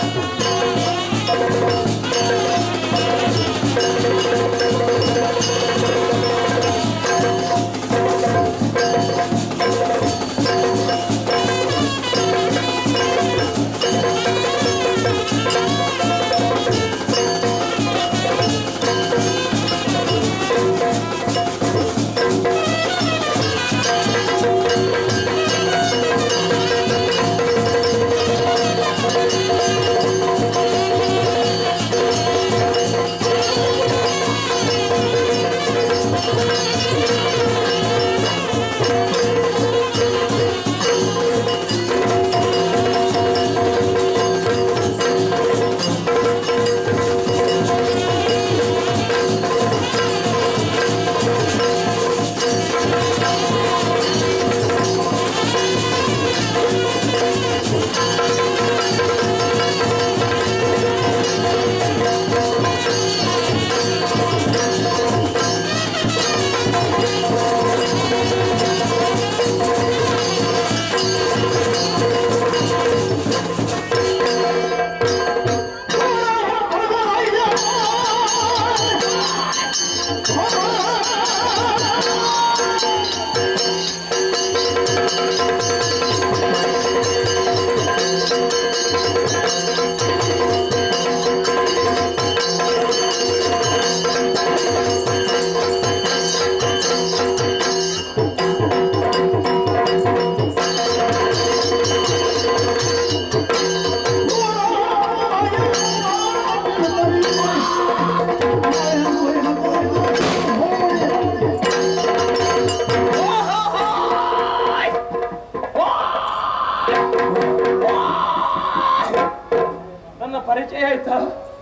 ನನ್ನ ಪರಿಚಯ ಆಯ್ತಾ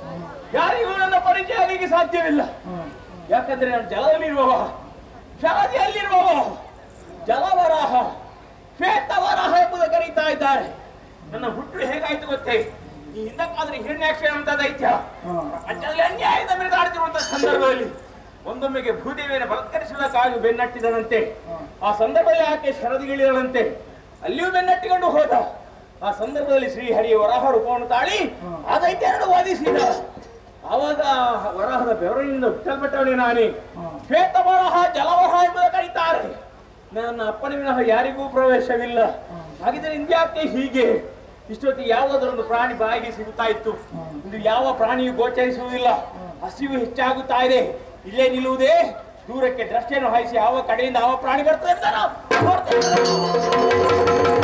ಯಾರಿಗೂ ನನ್ನ ಪರಿಚಯ ಆಗಲಿಕ್ಕೆ ಸಾಧ್ಯವಿಲ್ಲ ಯಾಕಂದ್ರೆ ನಾನು ಜಲದಲ್ಲಿರುವವ ಶಾದಿಯಲ್ಲಿರುವವ ಜಲವರಾಹ ಶ್ವೇತವರಾಹ ಎಂಬುದು ಕರೀತಾ ಇದ್ದಾರೆ ನನ್ನ ಹುಟ್ಟು ಹೇಗಾಯ್ತು ಗೊತ್ತೇ ಈ ಹಿಂದಕ್ಕಾದ್ರೆ ಹಿರಣ್ಯಾಕ್ಷ ಅಂತ ದೈತ್ಯ ಪ್ರಪಂಚದಲ್ಲಿ ಅನ್ಯಾಯದ ಮೆರೆದಾಡ್ತಿರುವಂತಹ ಸಂದರ್ಭದಲ್ಲಿ ಒಂದೊಮ್ಮೆಗೆ ಭೂದೇವಿಯನ್ನು ಬಲತ್ಕರಿಸುವುದಕ್ಕಾಗಿ ಬೆನ್ನಟ್ಟಿದನಂತೆ ಆ ಸಂದರ್ಭದಲ್ಲಿ ಆಕೆ ಶರದಿಗಿಳಿದಳಂತೆ ಅಲ್ಲಿಯೂ ಬೆನ್ನಟ್ಟಿಕೊಂಡು ಹೋದ ಆ ಸಂದರ್ಭದಲ್ಲಿ ಶ್ರೀಹರಿಯ ವರಾಹ ರೂಪವನ್ನು ತಾಳಿ ಆ ದೈತ್ಯರನ್ನು ವಾದಿಸಿದ ಆವಾಗ ವರಾಹದ ಬೆವರಿನಿಂದ ಹುಟ್ಟಲ್ಪಟ್ಟವನೇ ನಾನೇ ಶ್ವೇತ ವರಾಹ ಜಲವರಾಹ ಎಂಬುದು ಕರೀತಾರೆ ನನ್ನ ಅಪ್ಪನ ವಿನಃ ಯಾರಿಗೂ ಪ್ರವೇಶವಿಲ್ಲ ಹಾಗಿದ್ರೆ ಇಂದ್ಯಾಕೆ ಹೀಗೆ ಇಷ್ಟೊತ್ತಿಗೆ ಯಾವುದಾದ್ರೊಂದು ಪ್ರಾಣಿ ಬಾಯಿಗೆ ಸಿಗುತ್ತಾ ಇತ್ತು ಇಂದು ಯಾವ ಪ್ರಾಣಿಯು ಗೋಚರಿಸುವುದಿಲ್ಲ ಹಸಿವು ಹೆಚ್ಚಾಗುತ್ತಾ ಇದೆ ಇಲ್ಲೇ ನಿಲ್ಲುವುದೇ ದೂರಕ್ಕೆ ದೃಷ್ಟಿಯನ್ನು ಹಾಯಿಸಿ ಯಾವ ಕಡೆಯಿಂದ ಯಾವ ಪ್ರಾಣಿ ಬರ್ತದೆ ಅಂತ ನಾವು ನೋಡ್ತೇವೆ.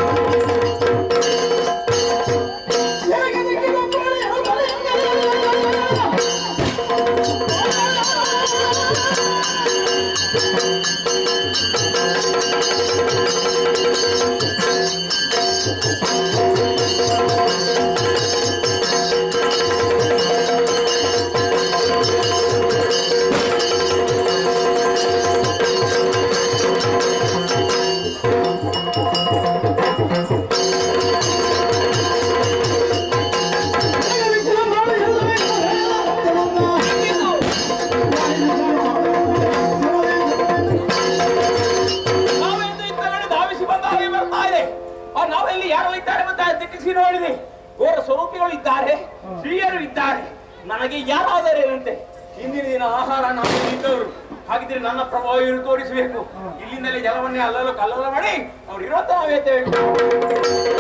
ನಾವೆಂದು ಇತ್ತ ಕಡೆ ಧಾವಿಸಿ ಬಂದ ಹಾಗೆ ಬರ್ತಾ ಇದೆ ಆ ನಾವೆಲ್ಲಿ ಯಾರು ಇದ್ದಾರೆ ಮತ್ತೆ ದಿಟ್ಟಿಸಿ ನೋಡಿದೆ ಘೋರ ಸ್ವರೂಪಿಗಳು ಇದ್ದಾರೆ ಸ್ತ್ರೀಯರು ಇದ್ದಾರೆ ನನಗೆ ಯಾರಾದರೇನಂತೆ ಇಂದಿನ ದಿನ ಆಹಾರ ನಾವು ಇದ್ದವರು ಹಾಗಿದ್ರೆ ನನ್ನ ಪ್ರಭಾವ ಇವರು ತೋರಿಸಬೇಕು ಇಲ್ಲಿಂದಲೇ ಜಲವನ್ನೇ ಅಲ್ಲಲು ಕಲ್ಲಲ ಮಾಡಿ ಅವ್ರು ಇರುವಂತ ನಾವೇ ತೇವೆ.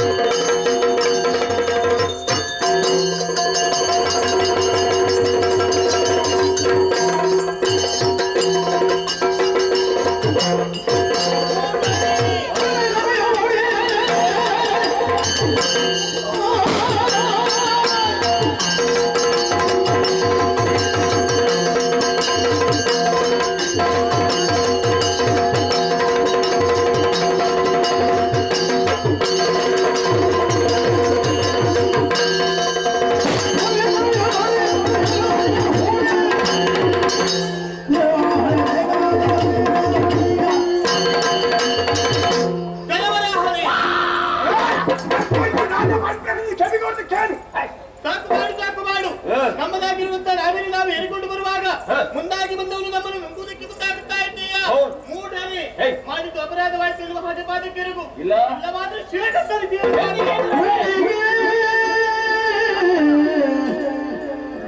ಸಾಕು ಮಾಡು ಸಾಕು ಮಾಡು ಹ. ನಮ್ಮದಾಗಿರುವಂತ ನಾವೇನು ನಾವು ಹೇಳಿಕೊಂಡು ಬರುವಾಗ ಹ. ಮುಂದಾಗಿ ಬಂದವನು ನಮ್ಮನ್ನು ನಂಬುವುದಕ್ಕೆ ಮುಂದಾಗುತ್ತಾ ಇದ್ದೀಯಾ ಹೌದು. ಮೂಢನೇ ಹೇ. ಮಾಡಿದ್ದು ಅಪರಾಧವಾಯ್ತು ಎನ್ನುವ ಹಾಗೆ ಪಾದಕ್ಕೆರಗು ಇಲ್ಲ ಇಲ್ಲವಾದ್ರೆ ಶಿರಕತ್ತರಿದ್ದೀಯ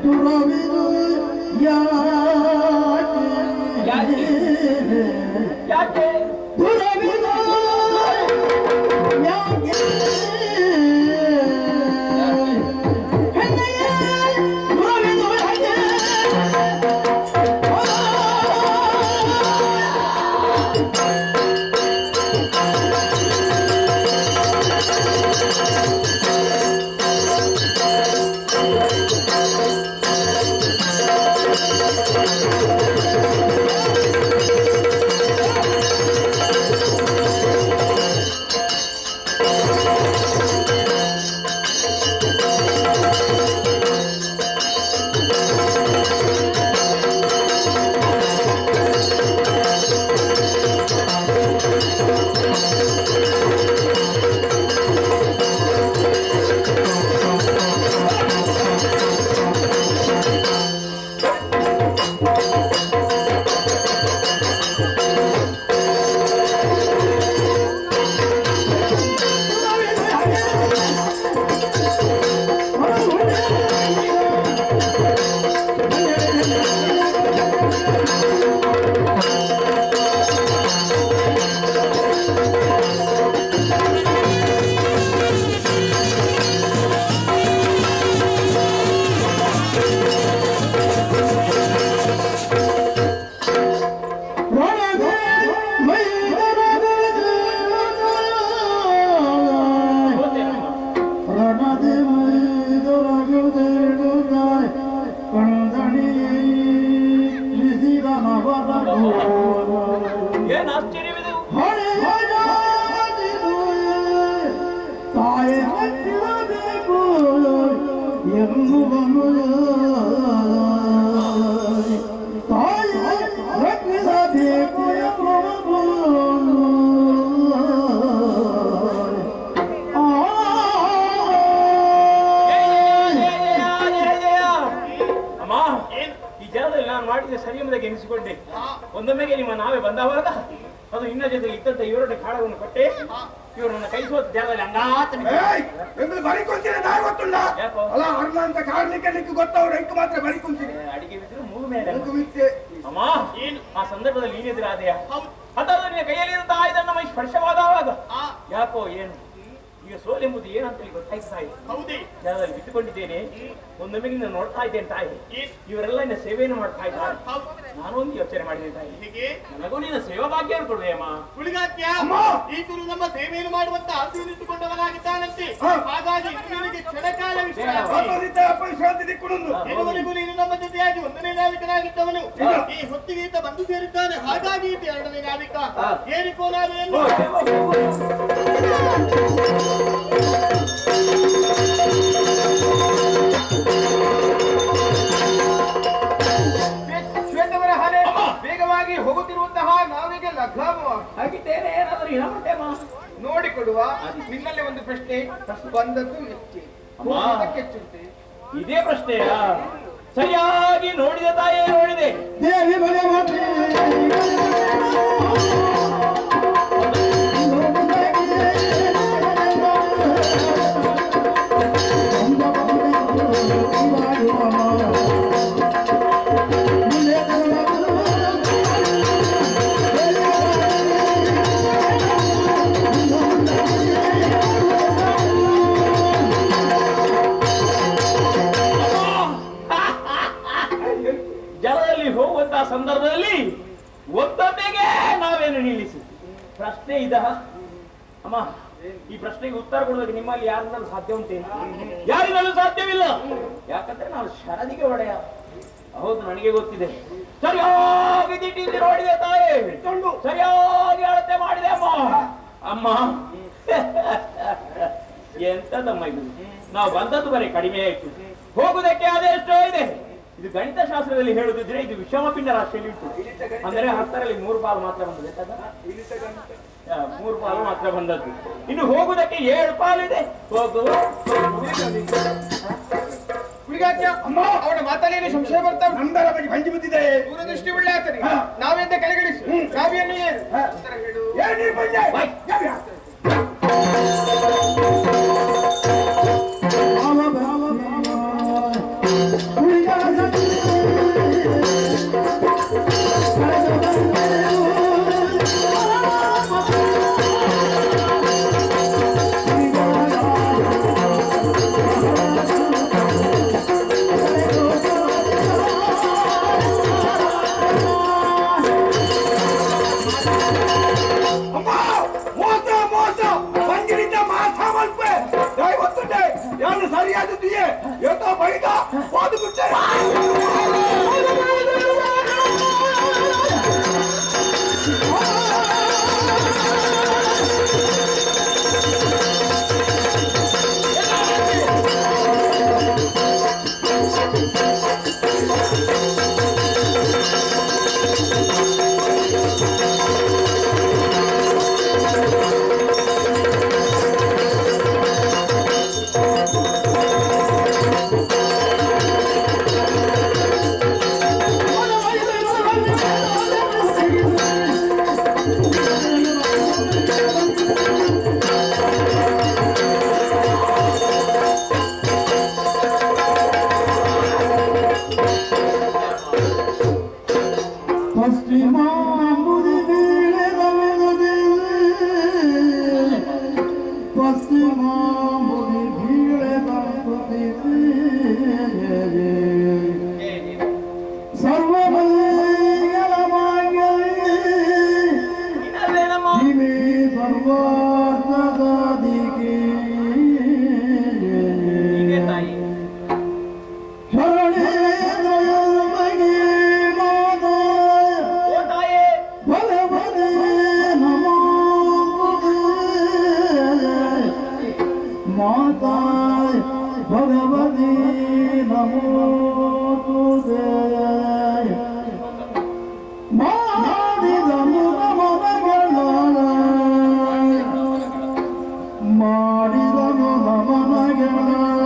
ದುರವಿದು ಯಾಕೆ ಯಾಕೆ ದುರವಿದು ಯಾಕೆ ಹೆಣ್ಣೆಯೇ ದುರವಿದು ಯಾಕೆ ಗೊತ್ತೇನಮ್ಮ? ಏನ್ ಆಶ್ಚರ್ಯವಿದು ತಾಯಿ ರಕ್ಷಿಸಬೇಕು ಜಯ, ಜಯ, ಜಯ, ಜಯ, ಜಯ. ಅಮ್ಮ ಈ ಜಾಗದಲ್ಲಿ ನಾನು ಮಾಡಿದ ಸರಿ ಎಂಬುದಾಗಿ ಎನಿಸಿಕೊಂಡೆ ಒಂದೊಮ್ಮೆಗೆ ನಿಮ್ಮ ನಾವೇ ಬಂದವಾಗ ಅದು ಇನ್ನ ಜೊತೆ ಇದ್ದಂತ ಇವರೊಡೆ ಕಾಳವನ್ನು ಕೊಟ್ಟೆ ಇವರು ನನ್ನ ಕೈ ಸೋತ ಜಾಗದಲ್ಲಿ ಅಂಗಾತ ಏಯ್! ಎಂಬುದು ಬರಿಕೊಂತೀನಿ ನಾ ಗೊತ್ತುಂಡ ಯಾಕೋ? ಅಲ್ಲ ಅರ್ಣ ಅಂತ ಕಾರ್ಮಿಕ ನಿಕ್ಕು ಗೊತ್ತವ್ರು ಎಂಕ್ ಮಾತ್ರ ಬರಿಕೊಂತೀನಿ ಅಡಿಗೆ ಬಿದ್ರು ಮೂಗು ಮೇಲೆ ಎಂಕ್ ವಿದ್ಯೆ ಅಮ್ಮ ಆ ಸಂದರ್ಭದಲ್ಲಿ ನೀನೆದುರಾದೆಯ ಹೌದು. ಅಥವಾ ನಿನ್ನ ಕೈಯಲ್ಲಿ ಇದ್ದಂತ ಆಯುಧ ನಮ್ಮ ಈ ಸ್ಪರ್ಶವಾದವಾಗ ಆ, ಯಾಕೋ ಏನು ಈಗ ಸೋಲೆಂಬುದು ಏನಂತ ಹೇಳಿ ಗೊತ್ತಾಯ್ತು ತಾಯಿ ಹೌದೇ ಜಾಗದಲ್ಲಿ ಬಿಟ್ಟುಕೊಂಡಿದ್ದೇನೆ ಒಂದೊಮ್ಮೆ ನಿನ್ನ ನೋಡ್ತಾ ಇದ್ದೇನೆ ತಾಯಿ ಏನ್? ಇವರೆಲ್ಲ ನಿನ್ನ ಸೇವೆಯನ್ನು ಮಾಡ್ತಾ ಇದ್ದಾರೆ ಹೌದು. ನಾನೊಂದು ಯೋಚನೆ ಮಾಡಿದೆ ತಾಯಿ ಹೀಗೆ ನನಗೂ ನಿನ್ನ ಸೇವಾ ಭಾಗ್ಯ ಕೊಡುವೆ ಅಮ್ಮ ಹುಡುಗಾತ್ಯ ಈತನು ನಮ್ಮ ಸೇವೆಯನ್ನು ಮಾಡುವಂತ ಆಸೆಯನ್ನಿಟ್ಟುಕೊಂಡವನಾಗಿದ್ದಾನಂತೆ ಹಾ. ಹಾಗಾಗಿ ನಿನಗೆ ಕ್ಷಣಕಾಲ ವಿಶ್ರಾಂತಿ ಭಗವದ್ಗೀತೆ ಅಪವಿಶ್ರಾಂತಿ ದಿಕ್ಕುಣಂದು ಇದುವರೆಗೂ ನೀನು ನಮ್ಮ ಜೊತೆಯಾಗಿ ಒಂದನೇ ನಾವಿಕನಾಗಿದ್ದವನು ಹಾ. ಈ ಹೊತ್ತಿಗೆ ಈತ ಬಂದು ಸೇರಿದ್ದಾನೆ ಹಾಗಾಗಿ ಈತ ಎರಡನೇ ನಾವಿಕ ಹಾ. ಏನಿಕೋ ನಾವೇನು ಶ್ವೇತವರ ಹಲೆ ವೇಗವಾಗಿ ಹೋಗುತ್ತಿರುವಂತಹ ನಾವಿಗೆ ಲಘಾವ ಹಾಗಿದ್ದೇನೆ ಏನಾದರೂ ಹೇಳಮಟ್ಟೆ ಅಮ್ಮ ನೋಡಿಕೊಡುವ ನಿನ್ನಲ್ಲಿ ಒಂದು ಪ್ರಶ್ನೆ ಬಂದದ್ದು ಹೆಚ್ಚೆ ಅಮ್ಮ. ಹೋಗುವುದಕ್ಕೆ ಹೆಚ್ಚುಂಟೆ ಇದೇ ಪ್ರಶ್ನೆಯ ಸರಿಯಾಗಿ ನೋಡಿದ ತಾಯೇ ನೋಡಿದೆ ದೇವಿ ಭಗವತಿ ಜಲದಲ್ಲಿ ಹೋಗುವಂತಹ ಸಂದರ್ಭದಲ್ಲಿ ಒತ್ತೊಮ್ಮೆಗೆ ನಾವೇನು ನಿಲ್ಲಿಸಿ ಪ್ರಶ್ನೆ ಇದ ಅಮ್ಮ ಈ ಪ್ರಶ್ನೆಗೆ ಉತ್ತರ ಕೊಡೋದಕ್ಕೆ ನಿಮ್ಮಲ್ಲಿ ಯಾರಿಂದಲೂ ಸಾಧ್ಯ ಉಂಟೇನು ಯಾರಿಂದಲೂ ಸಾಧ್ಯವಿಲ್ಲ ಯಾಕಂದ್ರೆ ನಾವು ಶರದಿಗೆ ಒಡೆಯ ಹೌದು ನನಗೆ ಗೊತ್ತಿದೆ ಸರಿಯಾಗಿ ದಿಟ್ಟಿಸಿ ನೋಡಿದೆ ತಾಯಿ ಸರಿಯಾಗಿ ಅಳತೆ ಮಾಡಿದೆ ಅಮ್ಮ ಅಮ್ಮ ಎಂತದಮ್ಮ ಇದು ನಾವು ಬಂದದ್ದು ಬರೀ ಕಡಿಮೆ ಆಯ್ತು ಹೋಗುದಕ್ಕೆ ಅದೆಷ್ಟೋ ಇದೆ ಇದು ಗಣಿತ ಶಾಸ್ತ್ರದಲ್ಲಿ ಹೇಳುದಿದ್ರೆ ಇದು ವಿಷಮ ಪಿಂಡ ರಾಶಿಯಲ್ಲಿ ಉಂಟು ಅಂದ್ರೆ ಹತ್ತರಲ್ಲಿ ಮೂರು ಪಾಲು ಮಾತ್ರ ಬಂದದ್ದು ಎಂತದ? ಆ, ಮೂರು ಪಾಲು ಮಾತ್ರ ಬಂದದ್ದು ಇನ್ನು ಹೋಗುದಕ್ಕೆ ಏಳು ಪಾಲು ಇದೆ ಹೋಗು ಹುಡುಗಾಚ್ಯ ಅವನ ಮಾತಲ್ಲಿ ಸಂಶಯ ಬರ್ತಾವ ನಂದರ ಬಗ್ಗೆ ಬಂಜಿ ಬಿದ್ದಿದೆ ದೂರದೃಷ್ಟಿ ಒಳ್ಳೆ ಆತನಿಗೆ ನಾವೆಂತ ಕೆಳಗಿಳಿಸು ಕಾವ್ಯನ್ನು ಏನು ಉತ್ತರ ಹೇಳು ಏನ್ ನೀನ್ ಬಂಜೆ? ಬಾಯ್. ಯಾವ್ಯಾ? ಹುಡುಗ ಮಾಡಿದನು ನಮನಗಳ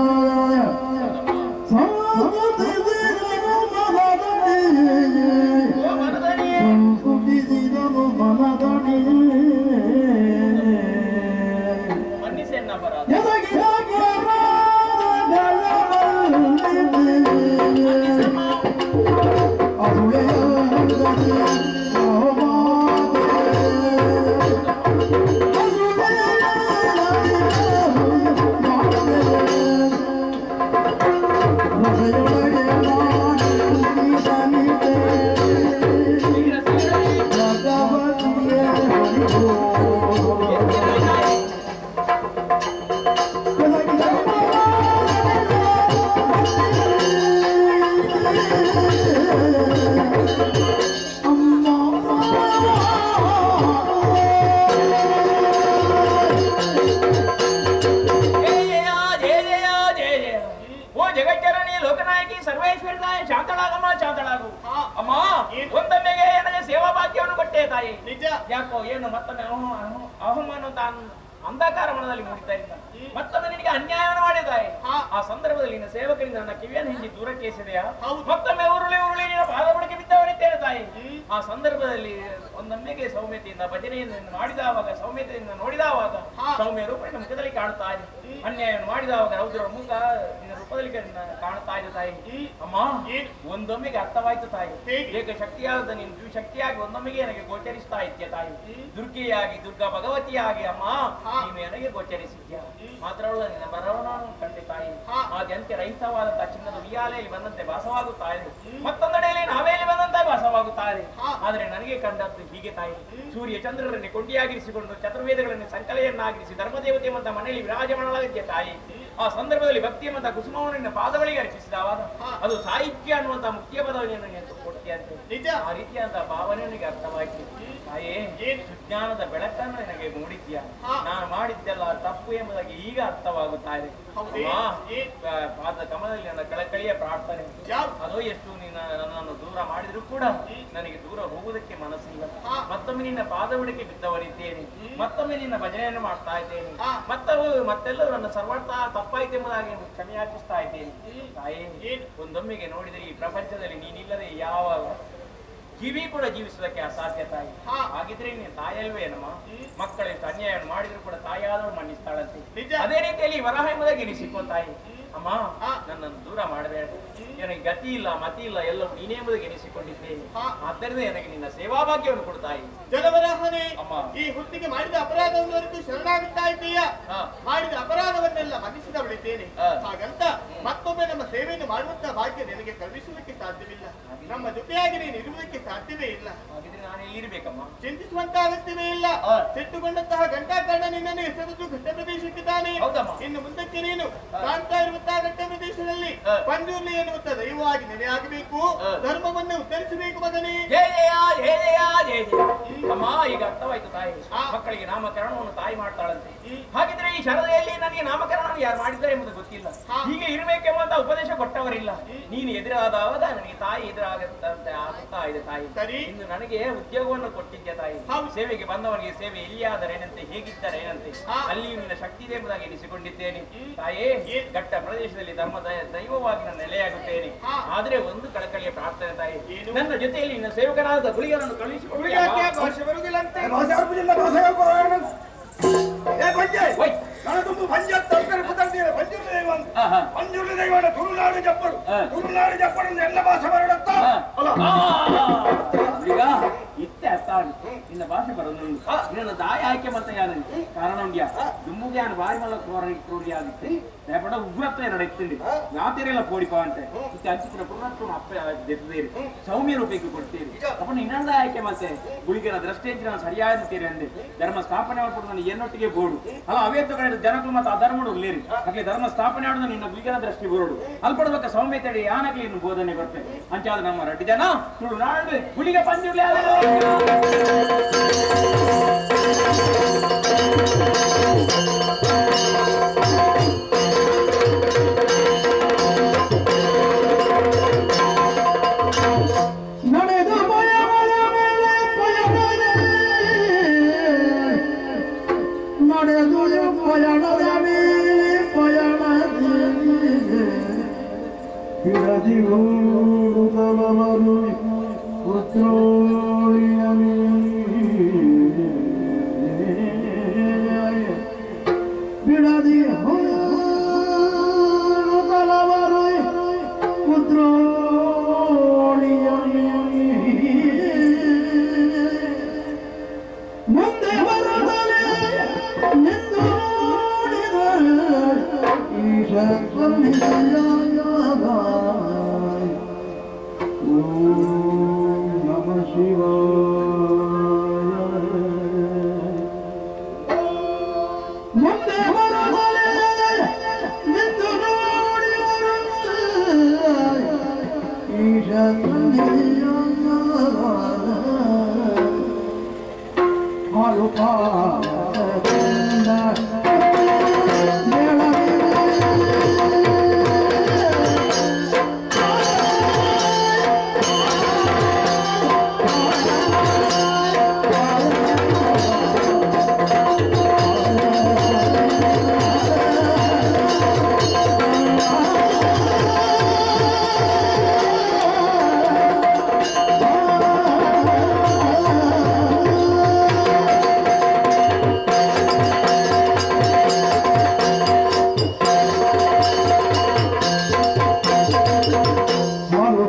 ಓ ಮನದಣಿಯೇ ಸಂಸ್ಕೃತಿಸಿದನು ಮನದಣಿ ಮನ್ನಿಸಿ ಎನ್ನ ಅಪರಾಧ ನೀರ ಸೀಳೆ ಜಯ ಜಯ ಜಯ ಜಯ ಜಯ ಜಯ ಓ ಜಗಜ್ಜನನಿ ಲೋಕನಾಯಕಿ ಸರ್ವೇಶ್ವರಿ ತಾಯಿ ಶಾಂತಳಾಗಮ್ಮ ಶಾಂತಳಾಗು ಅಮ್ಮ ಒಂದೊಮ್ಮೆಗೆ ನನಗೆ ಸೇವಾ ಭಾಗ್ಯವನ್ನು ಕೊಟ್ಟೆ ತಾಯಿ ನಿಜ ಯಾಕೋ ಏನು ಮತ್ತೊಮ್ಮೆ ಅಹ- ಅಹ- ಅವಮಾನ ತಾನು ಅಂಧಕಾರ ಮನದಲ್ಲಿ ಮೂಡಿತಾ ಇದ್ದ ಮತ್ತೊಮ್ಮೆ ನಿನಗೆ ಅನ್ಯಾಯವನ್ನು ಮಾಡಿದಾಯಿ ಹಾ. ಆ ಸಂದರ್ಭದಲ್ಲಿ ನಿನ್ನ ಸೇವಕರಿಂದ ನನ್ನ ಕಿವಿಯನ್ನು ಹಿಂಡಿ ದೂರಕ್ಕೆ ಎಸೆದೆಯಾ ಹೌದು. ಮತ್ತೊಮ್ಮೆ ಉರುಳಿ ಉರುಳಿ ನಿನ್ನ ಪಾದ ಬುಡಕ್ಕೆ ಬಿದ್ದವನಿದ್ದೇನೆ ತಾಯಿ ಆ ಸಂದರ್ಭದಲ್ಲಿ ಒಂದೊಮ್ಮೆಗೆ ಸೌಮ್ಯತೆಯಿಂದ ಭಜನೆಯಿಂದ ಮಾಡಿದವಾಗ ಸೌಮ್ಯತೆಯಿಂದ ನೋಡಿದವಾಗ ಹಾ. ಸೌಮ್ಯ ರೂಪ ನಿನ್ನ ಮುಖದಲ್ಲಿ ಕಾಣುತ್ತಾ ಇದೆ ಅನ್ಯಾಯವನ್ನು ಮಾಡಿದವಾಗ ರೌದ್ರ ಮುಖ ನಿನ್ನ ರೂಪದಲ್ಲಿ ಕ- ಕಾಣುತ್ತಾ ಇದೆ ತಾಯಿ ಅಮ್ಮ ಏನು? ಒಂದೊಮ್ಮೆಗೆ ಅರ್ಥವಾಯ್ತು ತಾಯಿ ಹೇಗೆ? ಏಕ ಶಕ್ತಿಯಾದ ನೀನು ದ್ವಿಶಕ್ತಿಯಾಗಿ ಒಂದೊಮ್ಮೆಗೆ ನನಗೆ ಗೋಚರಿಸ್ತಾ ಇದ್ಯ ತಾಯಿ ದುರ್ಗೆಯಾಗಿ ದುರ್ಗಾ ಭಗವತಿಯಾಗಿ ಅಮ್ಮ ಹಾ. ನೀನು ನನಗೆ ಗೋಚರಿಸಿದ್ಯ ಮಾತ್ರವಲ್ಲ ನಿನ್ನ ಬರವಣವನ್ನು ಕಂಡೆ ತಾಯಿ ಹಾ. ಆದ್ಯಂತ್ಯ ರಹಿತವಾದಂತಹ ಚಿನ್ನದ ಉಯ್ಯಾಲೆಯಲ್ಲಿ ಬಂದಂತೆ ಭಾಸವಾಗುತ್ತಾ ಇದೆ ಮತ್ತೊಂದೆಡೆಯಲ್ಲಿ ನಾವೇಲಿ ಬಂದಂತೆ ಭಾಸವಾಗುತ್ತಾ ಇದೆ ಹಾ. ಆದರೆ ನನಗೆ ಕಂಡದ್ದು ಹೀಗೆ ತಾಯಿ ಸೂರ್ಯ ಚಂದ್ರರನ್ನೇ ಕೊಂಡಿಯಾಗಿರಿಸಿಕೊಂಡು ಚತುರ್ವೇದಗಳನ್ನು ಸಂಕಲೆಯನ್ನಾಗಿರಿಸಿ ಧರ್ಮದೇವತೆ ಅಂತ ಮನೆಯಲ್ಲಿ ವಿರಾಜಮಾನಲಾಗಿದ್ದೆ ತಾಯಿ ಆ ಸಂದರ್ಭದಲ್ಲಿ ಭಕ್ತಿ ಎಂಬಂತ ಕುಸುಮವನ್ನು ನಿನ್ನ ಪಾದಗಳಿಗೆ ಅರ್ಪಿಸಿದವಾಗ ಹಾ. ಅದು ಸಾಹಿತ್ಯ ಅನ್ನುವಂತ ಮುಖ್ಯ ಪದವನ್ನು ನನಗೆ ಕೊಡ್ತೀಯಂತೆ ನಿಜ. ಆ ರೀತಿಯಾದ ಭಾವನೆ ನನಗೆ ಅರ್ಥವಾಯ್ತು ತಾಯೇ ಏನು? ಸುಜ್ಞಾನದ ಬೆಳಕನ್ನು ನನಗೆ ಮೂಡಿದ್ಯ ಹಾ. ನಾನು ಮಾಡಿದ್ದೆಲ್ಲ ತಪ್ಪು ಎಂಬುದಾಗಿ ಈಗ ಅರ್ಥವಾಗುತ್ತಾ ಇದೆ ಹೌದೇ? ಅಮ್ಮ, ಏನು? ಆ, ಪಾದ ಕಮಲದಲ್ಲಿ ನನ್ನ ಕಳಕಳಿಯ ಪ್ರಾರ್ಥನೆ ಯಾವ್ದು? ಅದೋ ಎಷ್ಟು ನಿನ್ನ ನನ್ನನ್ನು ದೂರ ಮಾಡಿದ್ರು ಕೂಡ ನನಗೆ ದೂರ ಹೋಗುವುದಕ್ಕೆ ಮನಸ್ಸಿಲ್ಲ ಹಾ. ಮತ್ತೊಮ್ಮೆ ನಿನ್ನ ಪಾದ ಬುಡಕ್ಕೆ ಬಿದ್ದವನಿದ್ದೇನೆ ಮತ್ತೊಮ್ಮೆ ನಿನ್ನ ಭಜನೆಯನ್ನು ಮಾಡ್ತಾ ಇದ್ದೇನೆ ಹಾ. ಮತ್ತವು ಮತ್ತೆಲ್ಲರೂ ನನ್ನ ಸರ್ವಾರ್ಥ ತಪ್ಪಾಯ್ತು ಎಂಬುದಾಗಿ ಕ್ಷಮೆಯಾಚಿಸ್ತಾ ಇದ್ದೇನೆ ತಾಯಿ ಏನು? ಒಂದೊಮ್ಮೆಗೆ ನೋಡಿದರೆ ಈ ಪ್ರಪಂಚದಲ್ಲಿ ನೀನಿಲ್ಲದೆ ಯಾವ ಕಿವಿ ಕೂಡ ಜೀವಿಸುವುದಕ್ಕೆ ಅಸಾಧ್ಯ ತಾಯಿ ಹಾ. ಹಾಗಿದ್ರೆ ನೀನು ತಾಯಲ್ವೇ ನಮ್ಮ ಮಕ್ಕಳೆಷ್ಟು ಅನ್ಯಾಯ ಮಾಡಿದ್ರು ಕೂಡ ತಾಯಾದರೂ ಮನ್ನಿಸ್ತಾಳಂತೆ ನಿಜ. ಅದೇ ರೀತಿಯಲ್ಲಿ ವರಹ ಎಂಬುದಾಗಿ ಎನಿಸಿಕೋ ತಾಯಿ ಅಮ್ಮ ಹಾ. ನನ್ನನ್ನು ದೂರ ಮಾಡಬೇಡ ನನಗೆ ಗತಿ ಇಲ್ಲ ಮತಿ ಇಲ್ಲ ಎಲ್ಲವೂ ನೀನೇ ಎಂಬುದಾಗಿ ಎನಿಸಿಕೊಂಡಿದ್ದೇನೆ ಹಾ. ಆದ್ದರಿಂದ ನನಗೆ ನಿನ್ನ ಸೇವಾ ಭಾಗ್ಯವನ್ನು ಕೊಡು ತಾಯಿ ಜಲವರಾಹನೆ ಅಮ್ಮ. ಈ ಹುಟ್ಟಿಗೆ ಮಾಡಿದ ಅಪರಾಧವನ್ನು ಅರಿತು ಶರಣಾಗುತ್ತಾ ಇದ್ದೀಯ ಹಾ. ಮಾಡಿದ ಅಪರಾಧವನ್ನೆಲ್ಲ ಮನ್ನಿಸಿದವಳಿದ್ದೇನೆ ಹಾ. ಹಾಗಂತ ಮತ್ತೊಮ್ಮೆ ನಮ್ಮ ಸೇವೆಯನ್ನು ಮಾಡುವಂತ ಭಾಗ್ಯ ನಿನಗೆ ಕರುಣಿಸುವುದಕ್ಕೆ ಸಾಧ್ಯವಿಲ್ಲ ನಮ್ಮ ಜೊತೆಯಾಗಿ ನೀನು ಇರುವುದಕ್ಕೆ ಸಾಧ್ಯವೇ ಇಲ್ಲ ಹಾಗಿದ್ರೆ ನಾನು ಎಲ್ಲಿರ್ಬೇಕಮ್ಮ ಚಿಂತಿಸುವಂತ ಅಗತ್ಯವೇ ಇಲ್ಲ ಹಾ. ಸಿಟ್ಟುಕೊಂಡಂತಹ ಗಂಟಾಕರ್ಣ ನಿನ್ನನ್ನು ಹೆಸರಿದ್ದು ಘಟ್ಟ ಪ್ರದೇಶಕ್ಕೆ ತಾನೆ ಹೌದಮ್ಮ. ಇನ್ನು ಮುಂದಕ್ಕೆ ನೀನು ಕಾಣ್ತಾ ಇರುವಂತಹ ಘಟ್ಟ ಪ್ರದೇಶದಲ್ಲಿ ಹಾ. ಪಂಜುರ್ಲಿ ಎನ್ನುವಂತ ದೈವವಾಗಿ ನೆಲೆಯಾಗಬೇಕು ಹಾ. ಧರ್ಮವನ್ನು ಉದ್ಧರಿಸಬೇಕು ಮಗನೇ ಜಯ ಜಯ ಜಯ ಜಯ ಜಯ ಜಯ ಅಮ್ಮ ಈಗ ಅರ್ಥವಾಯ್ತು ತಾಯಿ ಹಾ. ಮಕ್ಕಳಿಗೆ ನಾಮಕರಣವನ್ನು ತಾಯಿ ಮಾಡ್ತಾಳಂತೆ ಹಾಗಿದ್ರೆ ಈ ಶರದೆಯಲ್ಲಿ ನನಗೆ ನಾಮಕರಣವನ್ನು ಯಾರು ಮಾಡಿದ್ದಾರೆ ಎಂಬುದು ಗೊತ್ತಿಲ್ಲ ಹಾ. ಹೀಗೆ ಇರಬೇಕೆಂಬಂತ ಉಪದೇಶ ಕೊಟ್ಟವರಿಲ್ಲ ನೀನು ಎದುರಾದಾಗ ನನಗೆ ತಾಯಿ ಎದುರಾಗತ್ತಂತೆ ಆಗುತ್ತಾ ಇದೆ ತಾಯಿ ಸರಿ. ಇನ್ನು ನನಗೆ ಉದ್ಯೋಗವನ್ನು ಕೊಟ್ಟಿದ್ದೆ ತಾಯಿ ಹೌದು. ಸೇವೆಗೆ ಬಂದವರಿಗೆ ಸೇವೆ ಎಲ್ಲಿಯಾದರೆ ಏನಂತೆ ಹೇಗಿದ್ದಾರೆ ಏನಂತೆ ಹಾ. ಅಲ್ಲಿ ನಿನ್ನ ಶಕ್ತಿ ಇದೆ ಎಂಬುದಾಗಿ ಎನಿಸಿಕೊಂಡಿದ್ದೇನೆ ತಾಯೇ ಏನ್? ಘಟ್ಟ ಪ್ರದೇಶದಲ್ಲಿ ಧರ್ಮ ದೈ- ದೈವವಾಗಿ ನಾನು ನೆಲೆಯಾಗುತ್ತೇನೆ ಹಾ. ಆದ್ರೆ ಒಂದು ಕಳಕಳಿಯ ಪ್ರಾರ್ಥನೆ ತಾಯಿ ಏನು? ನನ್ನ ಜೊತೆಯಲ್ಲಿ ನಿನ್ನ ಸೇವಕನಾದ ಗುಳಿಗರನ್ನು ಕಳುಹಿಸಿಕೊಡಿ ಯಾಕೆ ಭಾಷೆ ಬರುವುದಿಲ್ಲಂತೆ ಭಾಷೆ ಅರ್ಪುಜಿಲ್ಲ ಭಾಷೆ ಪುರಾಣ ಏ ಬಂಜೆ ಓಯ್. ನನಗೊಂದು ಬಂಜೆ ತರ್ಕಾರಿ ಪದಾರ್ಥ ಬಂಜುರ್ಲ ದೈವ ಅಂತ ಹಾ, ಹಾ. ಬಂಜುರ್ಲ ದೈವ ಅಂದ್ರೆ ತುಳುನಾಡು ಜಪ್ಪಡು ಹಾ. ತುಳುನಾಡು ಜಪ್ಪಡು ಅಂದ್ರೆ ಎಲ್ಲ ಭಾಷೆ ಬರಡತ್ತ ಹಾ. ಅಲ್ಲ ಈಗ ಇತ್ತೆ ಅರ್ಥ ಆಗಿ ನಿನ್ನ ಭಾಷೆ ಬರೋದು ನಿನ್ನ ದಾಯ ಆಯ್ಕೆ ಮತ್ತೆ ಯಾರು ಕಾರಣ ಉಂಡ್ಯ ದುಮ್ಮುಗೆ ಯಾನು ಬಾರಿ ಮಲ್ಲ ಕೋರಿ ಕ್ರೂರಿ ಆಗಿತ್ತು ರೇಪಡ ಉಗ್ರತೆ ನಡೆಯುತ್ತಿಂಡಿ ಯಾತಿರೆಲ್ಲ ಪೋಡಿಪ ಅಂತೆ ಇತ್ತೆ ಹಂಚಿನ ಪುನಃ ಅಪ್ಪ ಜೆತ್ತದೇರಿ ಸೌಮ್ಯ ರೂಪಕ್ಕೆ ಕೊಡ್ತೀರಿ ಅಪ್ಪ ನಿನ್ನದ ಆಯ್ಕೆ ಮತ್ತೆ ಗುಳಿಗರ ದೃಷ್ಟಿಯಿಂದ ನಾನು ಸರಿಯಾದ ಅಂದೆ ಧರ್ಮ ಸ್ಥಾಪನೆ ಮಾಡ್ಕೊಂಡು ನಾನು ಏನೊಟ್ಟಿಗೆ ಬೋಡು ಅಲ್ಲ ಅವೇತ್ತು ಕಡೆ ಜನಗಳು ಮತ್ತೆ ಅಧರ್ಮಡು ಉಳ್ಳೇರಿ ಅಕ್ಲಿ ಧರ್ಮ ಸ್ಥಾಪನೆ ಮಾಡೋದು ನಿನ್ನ ಗುಳಿಗರ ದೃಷ್ಟಿ ಬೋಡು ಅಲ್ಪಡ್ಬೇಕ ಸೌಮ್ಯತೆ ಯಾನಕ್ಲಿ ಇನ್ನು ಬೋಧನೆ ಬರ್ತೇನೆ ಅಂಚಾದ ನಮ್ಮ ರೆಡ್ಡಿ ಜನ ತುಳುನಾಡು ಗುಳಿಗೆ ಪಂಜುರ್ಲಿ ಆ ಬಿಡದಿ ಓಡುತ್ತಲವರು ಪುತ್ರೋಳಿಯನೇ ಬಿಡದಿ ಓಡುತ್ತಲವರು ಪುತ್ರೋಳಿಯನೇ ಮುಂದೆ ಬರದಲೇ ನಿಂತು ನೋಡಿದರೆ ಈಶ ಕರುಣಿಸಯ್ಯಾಗ. ಓಂ ನಮ ಶಿವಾಯ ಮುಂದೆ ಬರದಲೇ ನಿಂತು ನೋಡಿದರೆ ಈಶ ಕರುಣಿಸಯ್ಯಾಗ. ಹಾಲು ಪಾದದಿಂದ ಹಾಲು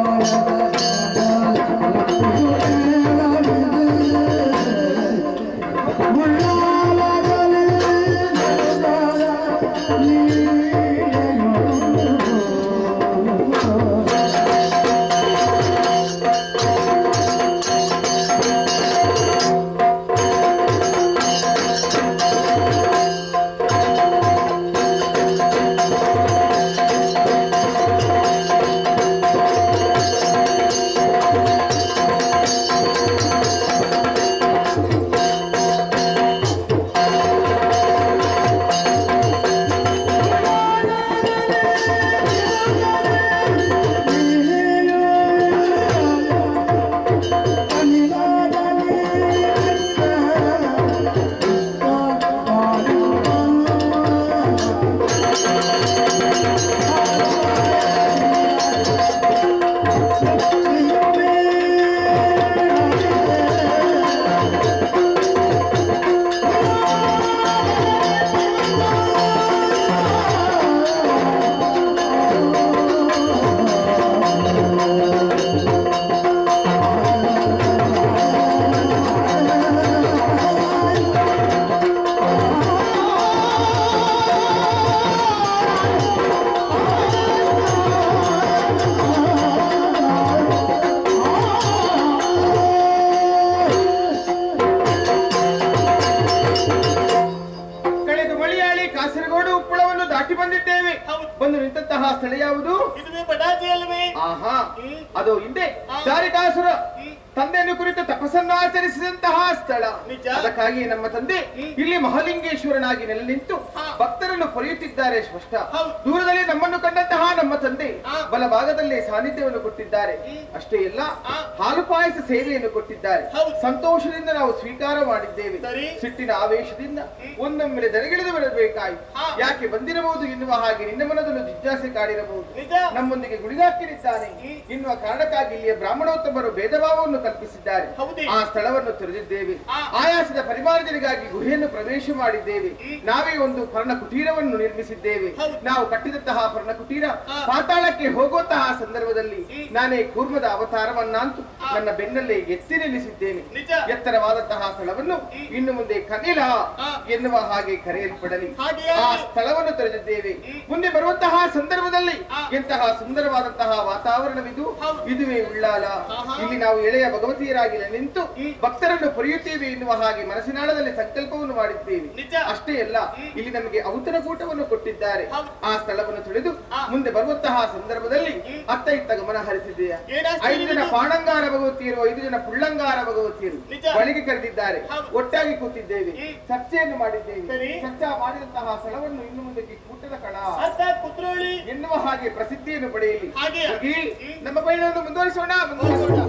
ಕಳೆದು ಮಳಿಯಾಳಿ ಕಾಸರಗೋಡು ಉಪ್ಪಳವನ್ನು ದಾಟಿ ಬಂದಿದ್ದೇವೆ ಹೌದು. ಬಂದು ನಿಂತಹ ಸ್ಥಳ ಯಾವುದು ಇದುವೇ ಬಡಾಜಿ ಅಲ್ವೇ ಆಹಾ ಹ್ಮ್. ಅದು ಹಿಂದೆ ಹಾ. ದಾರಿಕಾಸುರ ಹ್ಮ್. ತಂದೆಯನ್ನು ಕುರಿತು ತಪಸ್ಸನ್ನು ಆಚರಿಸಿದಂತಹ ಸ್ಥಳ ನಿಜ. ಅದಕ್ಕಾಗಿ ನಮ್ಮ ತಂದೆ ಹ್ಮ್. ಇಲ್ಲಿ ಮಹಾಲಿಂಗೇಶ್ವರನಾಗಿ ನೆಲೆ ನಿಂತು ಹಾ. ಭಕ್ತರನ್ನು ಪೊರೆಯುತ್ತಿದ್ದಾರೆ ಸ್ಪಷ್ಟ ಹೌದು. ದೂರದಲ್ಲಿ ನಮ್ಮನ್ನು ಕಂಡಂತಹ ನಮ್ಮ ತಂದೆ ಹಾ. ಬಲಭಾಗದಲ್ಲಿ ಸಾನ್ನಿಧ್ಯವನ್ನು ಕೊಟ್ಟಿದ್ದಾರೆ ಹ್ಮ್. ಅಷ್ಟೇ ಅಲ್ಲ ಹಾ. ಹಾಲು ಪಾಯಸ ಸೇವೆಯನ್ನು ಕೊಟ್ಟಿದ್ದಾರೆ ಹೌದು. ಸಂತೋಷದಿಂದ ನಾವು ಸ್ವೀಕಾರ ಮಾಡಿದ್ದೇವೆ ಸರಿ. ಸಿಟ್ಟಿನ ಆವೇಶದಿಂದ ಒಂದೊಮ್ಮೆಲೆ ದರಗಿಳಿದು ಬರಬೇಕಾಯಿತು ಹಾ. ಯಾಕೆ ಬಂದಿರಬಹುದು ಎನ್ನುವ ಹಾಗೆ ನಿನ್ನ ಮನದಲ್ಲೂ ಜಿಜ್ಞಾಸೆ ಕಾಡಿರಬಹುದು ನಿಜ ನಮ್ಮೊಂದಿಗೆ ಗುಳಿಗಾಕಿರಿದ್ದಾನೆ ಹ್ಮ್. ಎನ್ನುವ ಕಾರಣಕ್ಕಾಗಿ ಇಲ್ಲಿಯ ಬ್ರಾಹ್ಮಣೋತ್ತಮರು ಭೇದಭಾವವನ್ನು ಕಲ್ಪಿಸಿದ್ದಾರೆ ಹೌದೇ? ಆ ಸ್ಥಳವನ್ನು ತೊರೆದಿದ್ದೇವೆ ಆ. ಆಯಾಸದ ಪರಿಮಾರ್ಜನೆಗಾಗಿ ಗುಹೆಯನ್ನು ಪ್ರವೇಶ ಮಾಡಿದ್ದೇವೆ ನಾವೇ ಒಂದು ಪರ್ಣ ಕುಟೀರವನ್ನು ನಿರ್ಮಿಸಿದ್ದೇವೆ ಹೌದು. ನಾವು ಕಟ್ಟಿದಂತಹ ಪರ್ಣ ಕುಟೀರ ಆ. ಪಾತಾಳಕ್ಕೆ ಹೋಗುವಂತಹ ಸಂದರ್ಭದಲ್ಲಿ ಹ್ಮ್. ನಾನೇ ಕೂರ್ಮದ ಅವತಾರವನ್ನಂತೂ ಆ. ನನ್ನ ಬೆನ್ನಲ್ಲೇ ಎತ್ತಿ ನಿಲ್ಲಿಸಿದ್ದೇನೆ ನಿಜ. ಎತ್ತರವಾದಂತಹ ಸ್ಥಳವನ್ನು ಇನ್ನು ಮುಂದೆ ಕನಿಲ ಆ. ಎನ್ನುವ ಹಾಗೆ ಕರೆಯಲ್ಪಡಲಿ ಹಾಗೆಯೇ ಆ ಸ್ಥಳವನ್ನು ತೊರೆದಿದ್ದೇವೆ ಹ್ಮ್. ಮುಂದೆ ಬರುವಂತಹ ಸಂದರ್ಭದಲ್ಲಿ ಆ. ಎಂತಹ ಸುಂದರವಾದಂತಹ ವಾತಾವರಣವಿದು ಹೌದು. ಇದುವೇ ಉಳ್ಳಾಲ ಆಹಾ. ಇಲ್ಲಿ ನಾವು ಎಳೆಯ ಭಗವತಿಯರಾಗಿ ನಿಂತು ಹ್ಮ್. ಭಕ್ತರನ್ನು ಪೊರೆಯುತ್ತೇವೆ ಎನ್ನುವ ಹಾಗೆ ಮನಸ್ಸಿನಾಳದಲ್ಲಿ ಸಂಕಲ್ಪವನ್ನು ಮಾಡಿದ್ದೇವೆ ನಿಜ. ಅಷ್ಟೇ ಅಲ್ಲ ಇಲ್ಲಿ ನಮಗೆ ಔತಣಕೂಟವನ್ನು ಕೊಟ್ಟಿದ್ದಾರೆ ಹೌದು. ಆ ಸ್ಥಳವನ್ನು ತಿಳಿದು ಆ. ಮುಂದೆ ಬರುವಂತಹ ಸಂದರ್ಭದಲ್ಲಿ ಹ್ಮ್. ಅತ್ತ ಇತ್ತ ಗಮನ ಹರಿಸಿದೆಯಾ ಏನಾಶ್ಚರ್ಯ ಐದು ಜನ ಇದು? ಪಾಣಂಗಾರ ಭಗವತಿಯರು ಐದು ಜನ ಪುಳ್ಳಂಗಾರ ಭಗವತಿಯರು ನಿಜ. ಬಳಿಗೆ ಕರೆದಿದ್ದಾರೆ ಹೌದು. ಒಟ್ಟಾಗಿ ಕೂತಿದ್ದೇವೆ ಹ್ಮ್. ಚರ್ಚೆಯನ್ನು ಮಾಡಿದ್ದೇವೆ ಸರಿ. ಚರ್ಚಾ ಮಾಡಿದಂತಹ ಸ್ಥಳವನ್ನು ಇನ್ನು ಮುಂದಕ್ಕೆ ಕೂಟದ ಕಳ ಅರ್ಥಾತ್ ಪುತ್ರೋಳಿ ಎನ್ನುವ ಹಾಗೆ ಪ್ರಸಿದ್ಧಿಯನ್ನು ಪಡೆಯಲಿ ಹಾಗೆಯೇ? ಹೋಗಿ ಹ್ಮ್. ನಮ್ಮ ಪಯಣವನ್ನು ಮುಂದುವರಿಸೋಣ ಮುಂದುವರಿಸೋಣ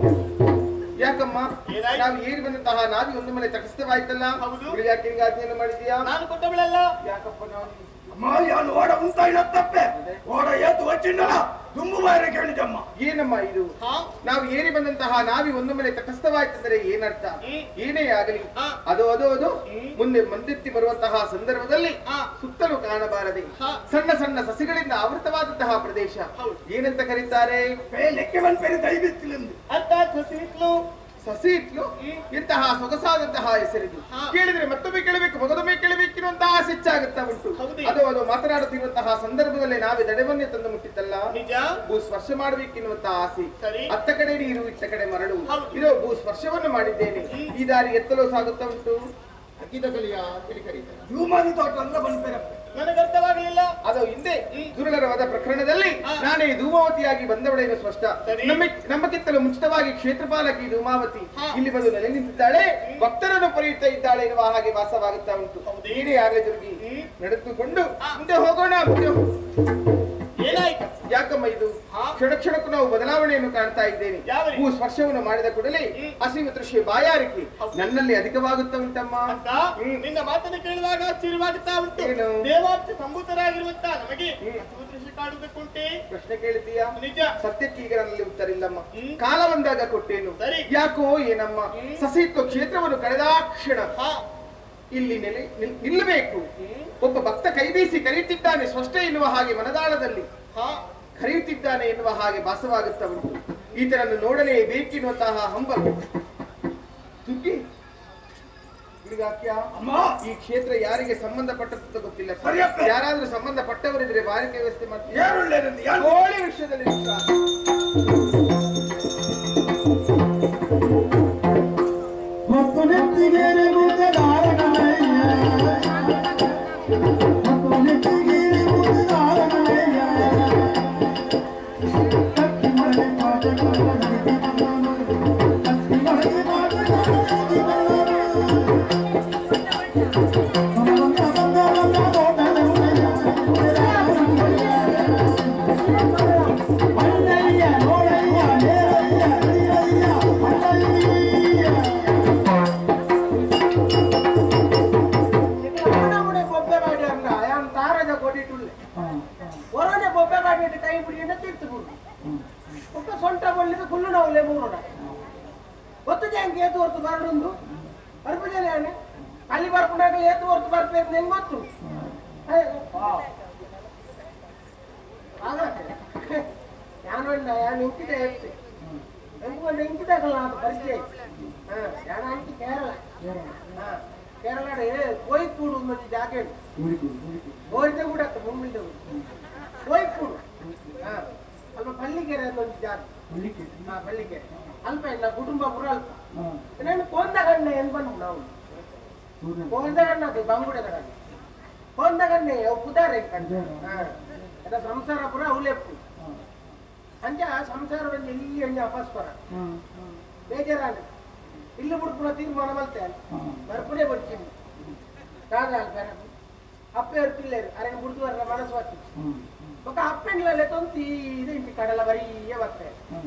ಯಾಕಮ್ಮ ಏನಾಯ್ತು? ನಾವು ಏರಿ ಬಂದಂತಹ ನಾವಿ ಒಂದು ಮನೆ ತಟಸ್ಥವಾಯ್ತಲ್ಲ ಹೌದು. ಯಾಕೆ ಹಿಂಗೆ ಆಜ್ಞೆಯನ್ನು ಮಾಡಿದ್ಯಾ ನಾನು ಕೊಟ್ಟವಳಲ್ಲ ಯಾಕಪ್ಪ ನಾವು ಅಮ್ಮ ಯಾನು ಓಡ ಉಂಟಾಯಿನ ತಪ್ಪೆ ಓಡ ಎದ್ದು ಚಿನ್ನನ ದುಂಬು ಬಾಯಿರ ಕೇಳಿದಮ್ಮ ಏನಮ್ಮ ಇದು ಹಾ ನಾವು ಏರಿ ಬಂದಂತಹ ನಾವಿ ಒಂದು ಮೇಲೆ ತಟಸ್ಥವಾಯ್ತಂದ್ರೆ ಏನರ್ಥ ಹ್ಮ್. ಏನೇ ಆಗಲಿ ಹಾ. ಅದು ಅದು ಅದು ಹ್ಮ್. ಮುಂದೆ ಮಂದೆತ್ತಿ ಬರುವಂತಹ ಸಂದರ್ಭದಲ್ಲಿ ಹಾ. ಸುತ್ತಲೂ ಕಾಣಬಾರದೆ ಹಾ. ಸಣ್ಣ ಸಣ್ಣ ಸಸಿಗಳಿಂದ ಆವೃತವಾದಂತಹ ಪ್ರದೇಶ ಹೌದು. ಏನಂತ ಕರೀತಾರೆ ಬೇಲೆಕ್ಕೆ ಬಂದ ಪೇರು ದೈವಿತ್ತಿಲೆಂದು ಅರ್ಥಾತ್ ಸಸಿಹಿತ್ಲು ಸಸಿ ಇಟ್ಲು ಹ್ಮ್. ಇಂತಹ ಸೊಗಸಾದಂತಹ ಹೆಸರಿದು ಹಾ. ಕೇಳಿದ್ರೆ ಮತ್ತೊಮ್ಮೆ ಕೇಳಬೇಕು ಮಗದೊಮ್ಮೆ ಕೇಳಬೇಕಿರುವಂತಹ ಸಿಚ್ಚಾಗುತ್ತಾ ಉಂಟು ಹೌದೇ? ಅದು ಅದು ಮಾತನಾಡುತ್ತಿರುವಂತಹ ಸಂದರ್ಭದಲ್ಲಿ ನಾವೇ ದಡವನ್ನೇ ತಂದು ಮುಟ್ಟಿತ್ತಲ್ಲ ನಿಜ ಭೂ ಸ್ಪರ್ಶ ಮಾಡಬೇಕೆನ್ನುವಂತಹ ಆಸೆ ಸರಿ. ಅತ್ತ ಕಡೆ ನೀರು ಇತ್ತ ಕಡೆ ಮರಳು ಹೌದು. ಇರೋ ಭೂ ಸ್ಪರ್ಶವನ್ನು ಮಾಡಿದ್ದೇನೆ ಈ ದಾರಿ ಎತ್ತಲು ಸಾಗುತ್ತಾ ಉಂಟು ಅಕ್ಕಿದ ಕಲಿಯ ಅಂತೇಳಿ ಕರೀತಾರೆ ಜೂಮಾದಿ ತೋಟ ಅಂದ್ರ ಬಂದ್ಪೇರಪ್ಪ ನನಗೆ ಅರ್ಥವಾಗಲಿಲ್ಲ ಅದು ಹಿಂದೆ ಹ್ಮ್. ದುರುಳರ ವಧ ಪ್ರಕರಣದಲ್ಲಿ ಹಾ. ನಾನೇ ಧೂಮಾವತಿಯಾಗಿ ಬಂದವಳೇನು ಸ್ಪಷ್ಟ ಸರಿ. ನಮ್ಮ ನಮ್ಮಕ್ಕಿಂತಲೂ ಮುಂಚಿತವಾಗಿ ಕ್ಷೇತ್ರಪಾಲಕಿ ಧೂಮಾವತಿ ಹಾ. ಇಲ್ಲಿ ಬಂದು ನೆಲೆ ನಿಂತಿದ್ದಾಳೆ ಭಕ್ತರನ್ನು ಪಡೆಯುತ್ತಾ ಇದ್ದಾಳೆ ಎನ್ನುವ ಹಾಗೆ ವಾಸವಾಗುತ್ತಾ ಉಂಟು ಹೌದೇ? ನೀನೇ ಆಗಲಿ ದುರ್ಗಿ ಹ್ಮ್. ನಡೆದುಕೊಂಡು ಹಾ. ಮುಂದೆ ಹೋಗೋಣ ಮುಂದೆ ಹೋ- ಏನಾಯ್ತು ಯಾಕಮ್ಮ ಇದು ಹಾ. ಕ್ಷಣ ಕ್ಷಣಕ್ಕೂ ನಾವು ಬದಲಾವಣೆಯನ್ನು ಕಾಣ್ತಾ ಇದ್ದೇವೆ ಯಾವ ರೀತಿ? ಭೂ ಸ್ಪರ್ಶವನ್ನು ಮಾಡಿದ ಕೂಡಲೇ ಹ್ಮ್. ಹಸಿವು ತೃಷಿ ಬಾಯಾರಿಕೆ ಹೌದು. ನನ್ನಲ್ಲಿ ಅಧಿಕವಾಗುತ್ತಾ ಉಂಟಮ್ಮ ಅಂತ ಹ್ಮ್. ನಿನ್ನ ಮಾತನ್ನು ಕೇಳಿದಾಗ ಆಶ್ಚರ್ಯವಾಗುತ್ತಾ ಉಂಟು ಏನು? ದೇವಾರ್ಥ ಸಂಭೂತರಾಗಿರುವಂತ ನಮಗೆ ಹ್ಮ್. ಹಸಿವು ದೃಶ್ಯ ಕಾಡುವುದಕ್ಕುಂಟೆ ಪ್ರಶ್ನೆ ಕೇಳ್ತೀಯಾ ನಿಜ ಸತ್ಯಕ್ಕೆ ಈಗ ನನ್ನಲ್ಲಿ ಉತ್ತರ ಇಲ್ಲಮ್ಮ ಹ್ಮ್. ಕಾಲ ಬಂದಾಗ ಕೊಟ್ಟೇನು ಸರಿ. ಯಾಕೋ ಏನಮ್ಮ ಹ್ಮ್. ಸಸಿತ್ವ ಕ್ಷೇತ್ರವನ್ನು ಕಳೆದಾಕ್ಷಣ ಹಾ ಇಲ್ಲಿ ನೆಲೆ ನಿಲ್- ನಿಲ್ಲಬೇಕು ಹ್ಮ್. ಒಬ್ಬ ಭಕ್ತ ಕೈ ಬೀಸಿ ಕರೆಯುತ್ತಿದ್ದಾನೆ ಸ್ಪಷ್ಟ ಎನ್ನುವ ಹಾಗೆ ಮನದಾಳದಲ್ಲಿ ಹಾ ಕರೆಯುತ್ತಿದ್ದಾನೆ ಎನ್ನುವ ಹಾಗೆ ಭಾಸವಾಗುತ್ತಾ ಉಂಟು ಈತನನ್ನು ನೋಡಲೇಬೇಕೆನ್ನುವಂತಹ ಹಂಬಲು ತುಗ್ಗಿ ಹುಡುಗಾಕ್ಯ ಅಮ್ಮ ಈ ಕ್ಷೇತ್ರ ಯಾರಿಗೆ ಸಂಬಂಧಪಟ್ಟದ್ದು ಗೊತ್ತಿಲ್ಲ ಸರಿಯಪ್ಪ. ಯಾರಾದ್ರೂ ಸಂಬಂಧಪಟ್ಟವರಿದ್ರೆ ಬಾರಿಕೆ ವ್ಯವಸ್ಥೆ ಮಾಡ್ತೀವಿ ಏರುಳ್ಳೇನೆಂದು ಯಾರು ಕೋಳಿ ವಿಷಯದಲ್ಲಿ ವಿಶ್ವಾಸ. ಮತ್ತು ನೆತ್ತಿಗೆರೆ ಮುದ್ದದಾರನಯ್ಯ ಮತ್ತು ನೆತ್ತಿಗೆರೆ ಮುದ್ದದಾರನಯ್ಯ ಕತ್ತಿ ಮಳೆ ಪಾಠ ಕತ್ತಿ ಮಳೆ ಪಾಠ ಬಂದ ಬಂದ ಬಂದ ತೋಟದವನಯ್ಯ ಅಣ್ಣಯ್ಯ ನೋಡಯ್ಯ ನೇರಯ್ಯ ಅಯ್ಯಯ್ಯ ಅಣ್ಣಯ್ಯ ಅವನವನೇ ಬೊಬ್ಬೆ ಮಾಡಿ ಅಲ್ಲ ಯಾನ್ ತಾರದ ಕೊಡಿಟ್ಟುಳ್ಳೆ ಹೊರನೆ ಬೊಬ್ಬೆ ಮಾಡಿಟ್ಟು ಕೈ ಬಿಡಿಯಿಂದ ತಿರ್ತು ಬಿಡು ಒಕ್ಕ ಸೊಂಟ ಬಳ್ಳಿದ ಕುಲ್ಲು ನೋವುಲೆ ಮೂರೋಡ ಗೊತ್ತದೆ ಹಂಗೆ ಏತು ಹೊರ್ತು ಬರಡೊಂದು ಬರ್ಬಿದ್ದೇನೆ ಅವನೇ ಅಲ್ಲಿ ಬರ್ಕೊಂಡಾಗ ಏತು ಹೊರ್ತು ಬರ್ಬೇಕು ಹೆಂಗ್ ಗೊತ್ತು ಯಾನು ಯಾನು ಇಂಕಿದೆ ಹೇಳ್ತೆ ಹೆಂಗ್ ಇಂಕಿದಾಗಲ್ಲ ಅದು ಪರಿಚಯ ಹಾ ಯಾನ ಅಂಕಿ ಕೇರಳ ಹಾ ಕೇರಳ ಕೋಯಿಕ್ಕೂಡು ಒಂದು ಜಾಗ ಉಂಟು ಗೋರಿದೆ ಕೂಡ ಮುಂಬಿಲ್ದೆ ಕೋಯಿಕ್ಕೂಡು ಹಾ ಅಲ್ಪ ಪಳ್ಳಿಕೆರೆ ಅಂತ ಒಂದು ಜಾಗ ಹಾ ಪಳ್ಳಿಕೆರೆ ಅಲ್ಪ ಇಲ್ಲ ಕುಟುಂಬ ಪುರ ಅಲ್ಪ ನಾನು ಕೊಂದಗಣ್ಣೆ ಏನ್ ಬಂದು ನಾವು ಕೊಂದಗಣ್ಣ ಅದು ಬಂಗುಡದ ಗಣ್ಣೆ ಕೊಂದಗಣ್ಣೆ ಅವು ಪುದಾರೆ ಕಂಡು ಹಾ ಅದ ಸಂಸಾರ ಪುರ ಅವಲೆಪ್ಪು ಅಂಚ ಸಂಸಾರದಲ್ಲಿ ಎಲ್ಲಿ ಅಂಜ ಅಪಸ್ವರ ಬೇಜಾರಾಗ ಇಲ್ಲಿ ಬಿಡ್ಪುನ ತೀರ್ಮಾನ ಮಲ್ತೆ ಬರ್ಪುನೇ ಬರ್ತೀನಿ ಕಾದ ಬೇರೆ ಅಪ್ಪ ಇರ್ತಿಲ್ಲೇರು ಅರೆನ್ ಬಿಡ್ತು ಅರ ಮನಸ್ಸು ಬರ್ತಿ ఒక అప్పెండ్లలో తొంతి ఇది ఇంటి కడల వరి వస్తాయి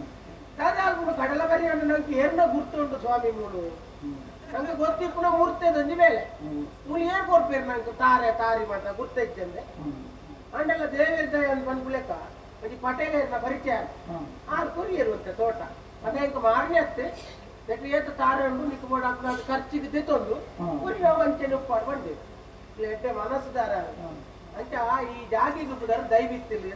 దాదాపు కడల వరి అంటే నాకు ఏర్న గుర్తుండు స్వామి మూడు ನಂಗೆ ಗೊತ್ತಿಪ್ಪುನ ಮೂರ್ತಿ ದಂಜಿ ಮೇಲೆ ಮೂಲು ಏನ್ ಕೊಡ್ಪೇರು ನಂಗೆ ತಾರೆ ತಾರಿ ಮಾತ ಗುರ್ತೈತಂದೆ ಅಂಡೆಲ್ಲ ದೇವೇರ್ದ ಅಂತ ಬಂದು ಲೆಕ್ಕ ಅದು ಪಟೇಲ ಪರಿಚಯ ಆರು ಕುರಿ ಇರುವಂತೆ ತೋಟ ಅದೇ ಇಂಕ ಮಾರನೇ ಅತ್ತೆ ನೆಟ್ಟು ಏತು ತಾರೆ ಉಂಡು ನಿಕ್ಕು ಬೋಡ ಅದು ಖರ್ಚಿಗೆ ತೆತ್ತೊಂದು ಕುರಿ ನಾವು ಅಂಚೆ ಉಪ್ಪಾಡು ಬಂದೆ ಎಡ್ಡೆ ಮನಸ್ಸುದಾರ ಅಂಚ ಈ ಜಾಗಿಗೆ ಬುದಾರ ದೈವಿತ್ತಿಲ್ಲ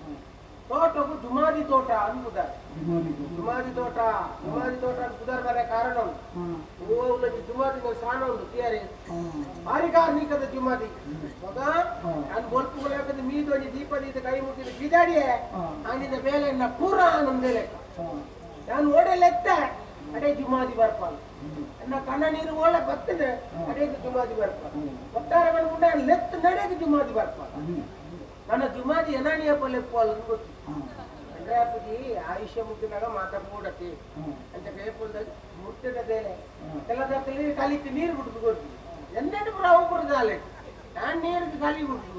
ತೋಟಕ್ಕೂ ಜುಮಾದಿ ತೋಟ ಅನ್ಬುದಾರ ಜುಮಾದಿ ತೋಟ ಜುಮಾದಿ ತೋಟ ಬುದಾರ ಬರ ಕಾರಣ ಉಂಟು ಓ ಜುಮಾದಿ ಸ್ಥಾನ ಉಂಟು ತಿಯಾರಿ ಆರಿಕಾರ್ಮಿಕದ ಜುಮಾದಿ ಮಗ ನಾನು ಬೊಲ್ಪು ಯಾಕಂದ್ರೆ ಮೀದು ಒಂದು ದೀಪ ದೀಪ ಕೈ ಮುಟ್ಟಿದ ಬಿದಾಡಿಯೇ ಆನಿದ ಬೇಲೆ ಪೂರ ಆನಂದ ಲೆಕ್ಕ ನಾನು ಓಡೆ ಲೆತ್ತ ಅಡೇ ಜುಮಾದಿ ಬರ್ಪಾಲ ನನ್ನ ಕಣ್ಣ ನೀರು ಓಳೆ ಬರ್ತದೆ ಅಡೇಗೆ ಜುಮಾದಿ ಬರ್ಪಾಲ ಒಟ್ಟಾರೆ ಬಂದ್ಬಿಟ್ಟ ಲೆತ್ತ ನಡೆಗೆ ಜುಮಾದಿ ಬರ್ಪಾಲ ನನ್ನ ಜುಮಾದಿ ಎನಾಣಿಯ ಪಲ್ಲೆ ಪೋಲ್ ಗೊತ್ತು ಅಂದ್ರೆ ಅಪ್ಪಜಿ ಆಯುಷ್ಯ ಮುಗಿದಾಗ ಮಾತಾಡ್ಕೊಡತಿ ಅಂತ ಕೈಪುಲ್ದಾಗ ಮುಟ್ಟಿದ ಬೇಲೆ ಕೆಲದಲ್ಲಿ ಕಲಿತು ನೀರು ಬಿಟ್ಟು ಗೊತ್ತು ಎಂದೆಂಟು ಪುರ ಅವು ಬಿಡ್ದಾಲೆ ನಾನು ನೀರಿಗೆ ಕಲಿ ಬಿಟ್ಟು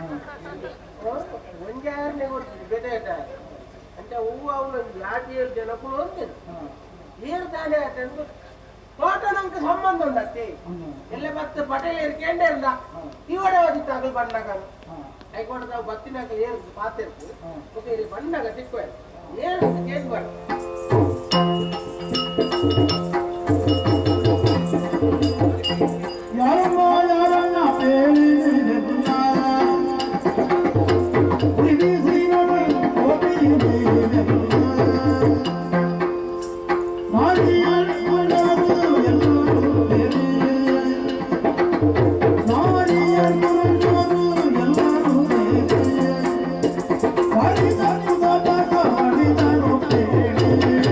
ಗೊತ್ತು ಒಂಜಾರನೇ ಕೊಡ್ತೀನಿ ಬೆದೆ ಅಂತ ಹೂವು ಅವನು ಯಾಕೆ ಏಳು ಜನಕ್ಕೂ ಒಂದೇನು ನೀರು ತಾನೇ ಆತಂದು ತೋಟ ನಂಗೆ ಸಂಬಂಧ ಉಂಡತ್ತೆ ಎಲ್ಲ ಮತ್ತೆ ಪಟೇಲ್ ಇರ್ಕೊಂಡೆ ಇರ್ದ ಇವಡೆ ಓದಿತ್ತು ಅಗಲ್ ಬಂದಾಗ ಐಕೊಂಡು ನಾವು ಬತ್ತಿನಾಗ ಏನು ಪಾತಿರ್ತು ಓಕೆ ಇಲ್ಲಿ ಬಂದಾಗ ತಿಕ್ಕೋ ಏನು ಏನು ಬೇಡ ಯಾರಮ್ಮ ಯಾರನ್ನ ಬೇಡಿದೆಲ್ಲ ಹುಡುಗಿ ಹುಡುಗರು ಹೋಗಿದೆಲ್ಲ ಮಾರಿಯ ಮನವು ಎಲ್ಲರೂ ಬೇರೆ ಮಾರಿಯ ಮನವು ಎಲ್ಲರೂ ಬೇರೆ ಮಾಡಿದನು ಸದಕ ಮಾಡಿದನು ಬೇರೆ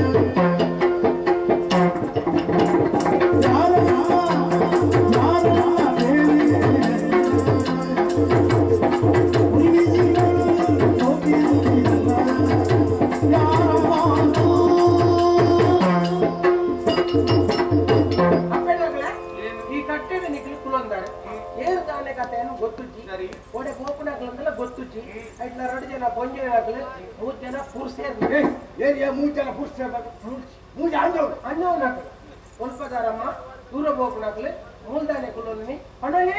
ಅಪ್ಪನಾಗ್ಲ ಈ ಕಟ್ಟೆದ ನಿಕ್ಲಿ ಕುಲೊಂದಾರೆ ಏನು ದಾನೆ ಕಥೆಯನ್ನು ಗೊತ್ತುಚ್ಚಿ ಸರಿ. ಒಡೆ ಗೋಪನಾಗ್ಲಂದೆಲ್ಲ ಗೊತ್ತುಚ್ಚಿ ಐಟ್ಲ ಎರಡು ಜನ ಬೊಂಜನಾಗ್ಲಿ ಮೂರ್ ಜನ ಪುರುಷೇರ್ ಏರಿಯಾ ಮೂರು ಜನ ಪುರುಷ ಮೂರು ಅಂದವ್ರು ಅಣ್ಣವನಾಗ್ಲಿ ಸ್ವಲ್ಪದಾರಮ್ಮ ದೂರ ಬೋಪನಾಗ್ಲಿ ಮೂಲ್ದಾನೆ ಕುಲೊಂದಿನಿ ಅಣ್ಣನೇ